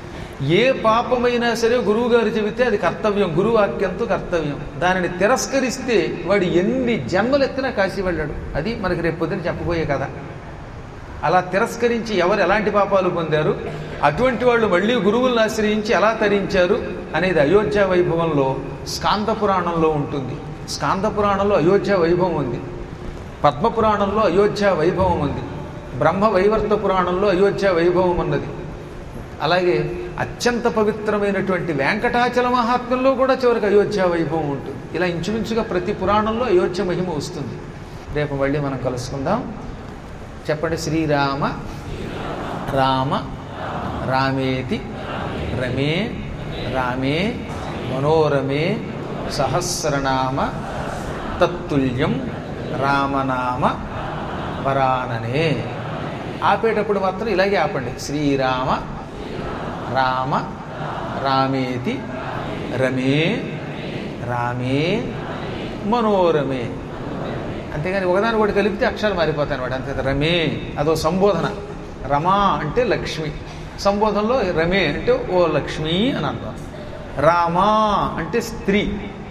ఏ పాపమైనా సరే గురువు గారు చెబితే అది కర్తవ్యం గురువు వాక్యంతో కర్తవ్యం దానిని తిరస్కరిస్తే వాడు ఎన్ని జన్మలు ఎత్తినా కాశీ వెళ్ళాడు అది మనకి రేపు పొద్దున చెప్పబోయే కథ అలా తిరస్కరించి ఎవరు ఎలాంటి పాపాలు పొందారు అటువంటి వాళ్ళు మళ్ళీ గురువులను ఆశ్రయించి ఎలా తరించారు అనేది అయోధ్య వైభవంలో స్కాంద పురాణంలో ఉంటుంది స్కాంద పురాణంలో అయోధ్య వైభవం ఉంది పద్మపురాణంలో అయోధ్య వైభవం ఉంది బ్రహ్మ వైవర్త పురాణంలో అయోధ్య వైభవం ఉన్నది అలాగే అత్యంత పవిత్రమైనటువంటి వెంకటాచల మహాత్మ్యంలో కూడా చివరికి అయోధ్య వైభవం ఉంటుంది ఇలా ఇంచుమించుగా ప్రతి పురాణంలో అయోధ్య మహిమ వస్తుంది రేపు మళ్ళీ మనం కలుసుకుందాం చెప్పండి శ్రీరామ రామ రామేతి రమే రామే మనోరమే సహస్రనామ తత్తుల్యం రామనామ వరాననే ఆపేటప్పుడు మాత్రం ఇలాగే ఆపండి శ్రీరామ రామ రామేతి రమే రామే మనోరమే అంతేగాని ఒకదాని ఒకటి కలిపితే అక్షరాలు మారిపోతాయి అనమాట అంతే రమే అదో సంబోధన రమా అంటే లక్ష్మి సంబోధనలో రమే అంటే ఓ లక్ష్మి అని అర్థం రామా అంటే స్త్రీ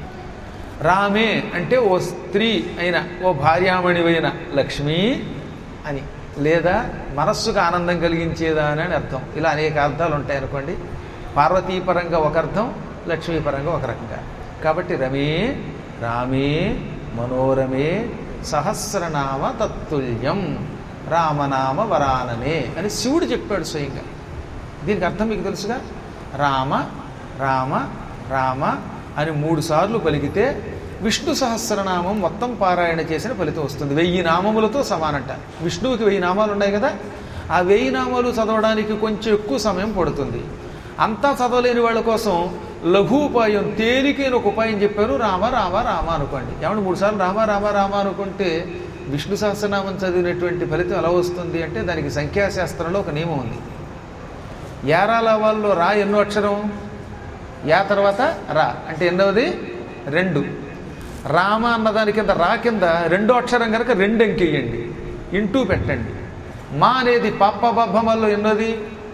రామే అంటే ఓ స్త్రీ అయిన ఓ భార్యామణివైన లక్ష్మి అని లేదా మనస్సుకు ఆనందం కలిగించేదాని అని అర్థం ఇలా అనేక అర్థాలు ఉంటాయి అనుకోండి పార్వతీపరంగా ఒక అర్థం లక్ష్మీపరంగా ఒక రకంగా కాబట్టి రమే రామే మనోరమే సహస్రనామ తత్తుల్యం రామనామ వరాననే అని శివుడు చెప్పాడు స్వయంగా దీనికి అర్థం మీకు తెలుసుగా రామ రామ రామ అని మూడు సార్లు పలికితే విష్ణు సహస్రనామం మొత్తం పారాయణ చేసిన ఫలితం వస్తుంది వెయ్యి నామములతో సమానంట విష్ణువుకి వెయ్యి నామాలు ఉన్నాయి కదా ఆ వెయ్యి నామాలు చదవడానికి కొంచెం ఎక్కువ సమయం పడుతుంది అంతా చదవలేని వాళ్ళ కోసం లఘు ఉపాయం తేలికైన ఒక ఉపాయం చెప్పారు రామ రామ రామ అనుకోండి ఏమన్నా మూడు సార్లు రామ రామ రామ అనుకుంటే విష్ణు సహస్రనామం చదివినటువంటి ఫలితం ఎలా వస్తుంది అంటే దానికి సంఖ్యాశాస్త్రంలో ఒక నియమం ఉంది యారాల వాళ్ళలో రా ఎన్నో అక్షరం యా తర్వాత రా అంటే ఎన్నవది రెండు రామ అన్నదాని కింద రా కింద రెండో అక్షరం కనుక రెండు అంకెయ్యండి ఇంటూ పెట్టండి మా అనేది పప్ప బబ్బమల్లో ఎన్నోది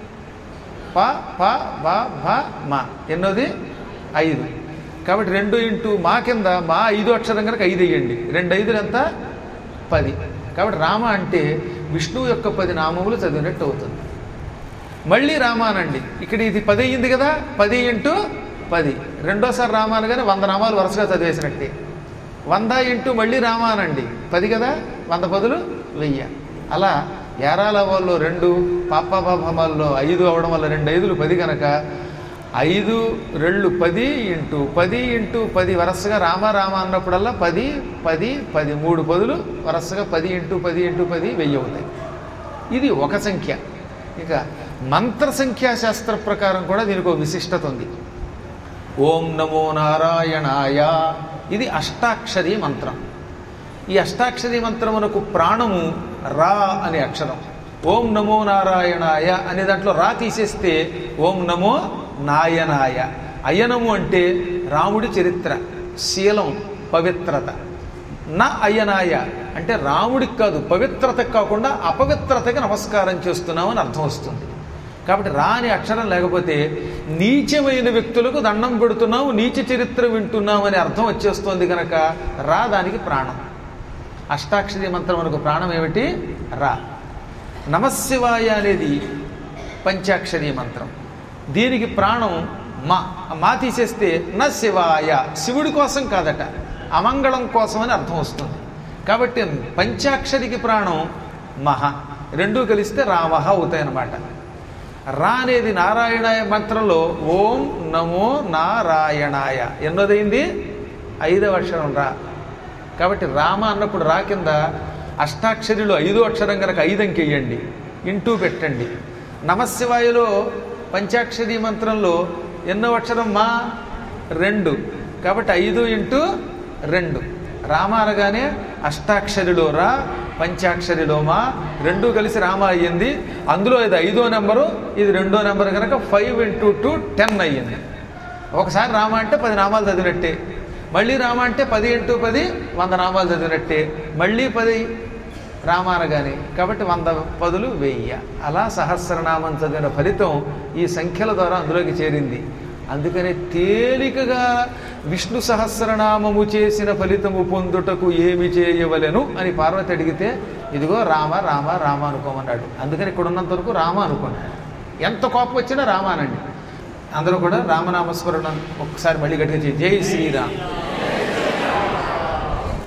ప ప బ భ మా ఎన్నోది ఐదు కాబట్టి రెండు ఇంటూ మా కింద మా ఐదు అక్షరం కనుక ఐదు వేయండి రెండు ఐదులు ఎంత పది కాబట్టి రామ అంటే విష్ణువు యొక్క పది నామములు చదివినట్టు అవుతుంది మళ్ళీ రామానండి ఇక్కడ ఇది పది అయ్యింది కదా పది ఇంటూ పది రెండోసారి రామానగానే వంద నామాలు వరుసగా చదివేసినట్టే వంద ఇంటూ మళ్ళీ రామానండి పది కదా వంద పదులు వెయ్యి అలా ఏరాల వాళ్ళు రెండు పాపభాభమాల్లో ఐదు అవడం వల్ల రెండు ఐదులు పది కనుక ఐదు రెండు పది ఇంటూ పది ఇంటూ పది వరుసగా రామ రామ అన్నప్పుడల్లా పది పది పది మూడు పదులు వరుసగా పది ఇంటూ పది ఇంటూ పది వెయ్యి అవుతాయి ఇది ఒక సంఖ్య ఇక మంత్ర సంఖ్యా శాస్త్ర ప్రకారం కూడా దీనికి ఒక విశిష్టత ఉంది ఓం నమో నారాయణాయ ఇది అష్టాక్షరి మంత్రం ఈ అష్టాక్షరి మంత్రమునకు ప్రాణము రా అనే అక్షరం ఓం నమో నారాయణాయ అనే దాంట్లో రా తీసేస్తే ఓం నమో నాయనాయ అయనము అంటే రాముడి చరిత్ర శీలం పవిత్రత నా అయ్యనాయ అంటే రాముడికి కాదు పవిత్రతకు కాకుండా అపవిత్రతకి నమస్కారం చేస్తున్నామని అర్థం వస్తుంది కాబట్టి రా అనే అక్షరం లేకపోతే నీచమైన వ్యక్తులకు దండం పెడుతున్నాము నీచ చరిత్ర వింటున్నాము అనే అర్థం వచ్చేస్తోంది కనుక రా దానికి ప్రాణం అష్టాక్షరి మంత్రం మనకు ప్రాణం ఏమిటి రా నమశివాయ అనేది పంచాక్షరి మంత్రం దీనికి ప్రాణం మా మా తీసేస్తే న శివాయ శివుడి కోసం కాదట అమంగళం కోసం అని అర్థం వస్తుంది కాబట్టి పంచాక్షరికి ప్రాణం మహ రెండూ కలిస్తే రామహ అవుతాయన్నమాట రా అనేది నారాయణాయ మంత్రంలో ఓం నమో నారాయణాయ ఎన్నోదైంది ఐదవ అక్షరం రా కాబట్టి రామ అన్నప్పుడు రా కింద అష్టాక్షరిలో ఐదో అక్షరం కనుక ఐదు అంకెయ్యండి ఇంటూ పెట్టండి నమశివాయలో పంచాక్షరి మంత్రంలో ఎన్నో అక్షరం మా రెండు కాబట్టి ఐదు ఇంటూ రెండు రామ అనగానే అష్టాక్షరిలో రా పంచాక్షరిలో మా రెండు కలిసి రామ అయ్యింది అందులో ఇది ఐదో నెంబరు ఇది రెండో నెంబర్ కనుక ఫైవ్ ఇంటూ టూ టెన్ అయ్యింది ఒకసారి రామ అంటే పది నామాలు చదివినట్టే మళ్ళీ రామ అంటే పది ఇంటూ పది వంద నామాలు చదివినట్టే మళ్ళీ పది రామ అనగానే కాబట్టి వంద పదులు వెయ్యి అలా సహస్రనామం చదివిన ఫలితం ఈ సంఖ్యల ద్వారా అందులోకి చేరింది అందుకనే తేలికగా విష్ణు సహస్రనామము చేసిన ఫలితము పొందుటకు ఏమి చేయవలెను అని పార్వతి అడిగితే ఇదిగో రామ రామ రామ అనుకోమన్నాడు అందుకని ఇక్కడ ఉన్నంత వరకు రామ అనుకోండి ఎంత కోపం వచ్చినా రామ అనండి అందరూ కూడా రామనామస్మరణ ఒక్కసారి మళ్ళీ గట్టిగా చేయి జై శ్రీరామ్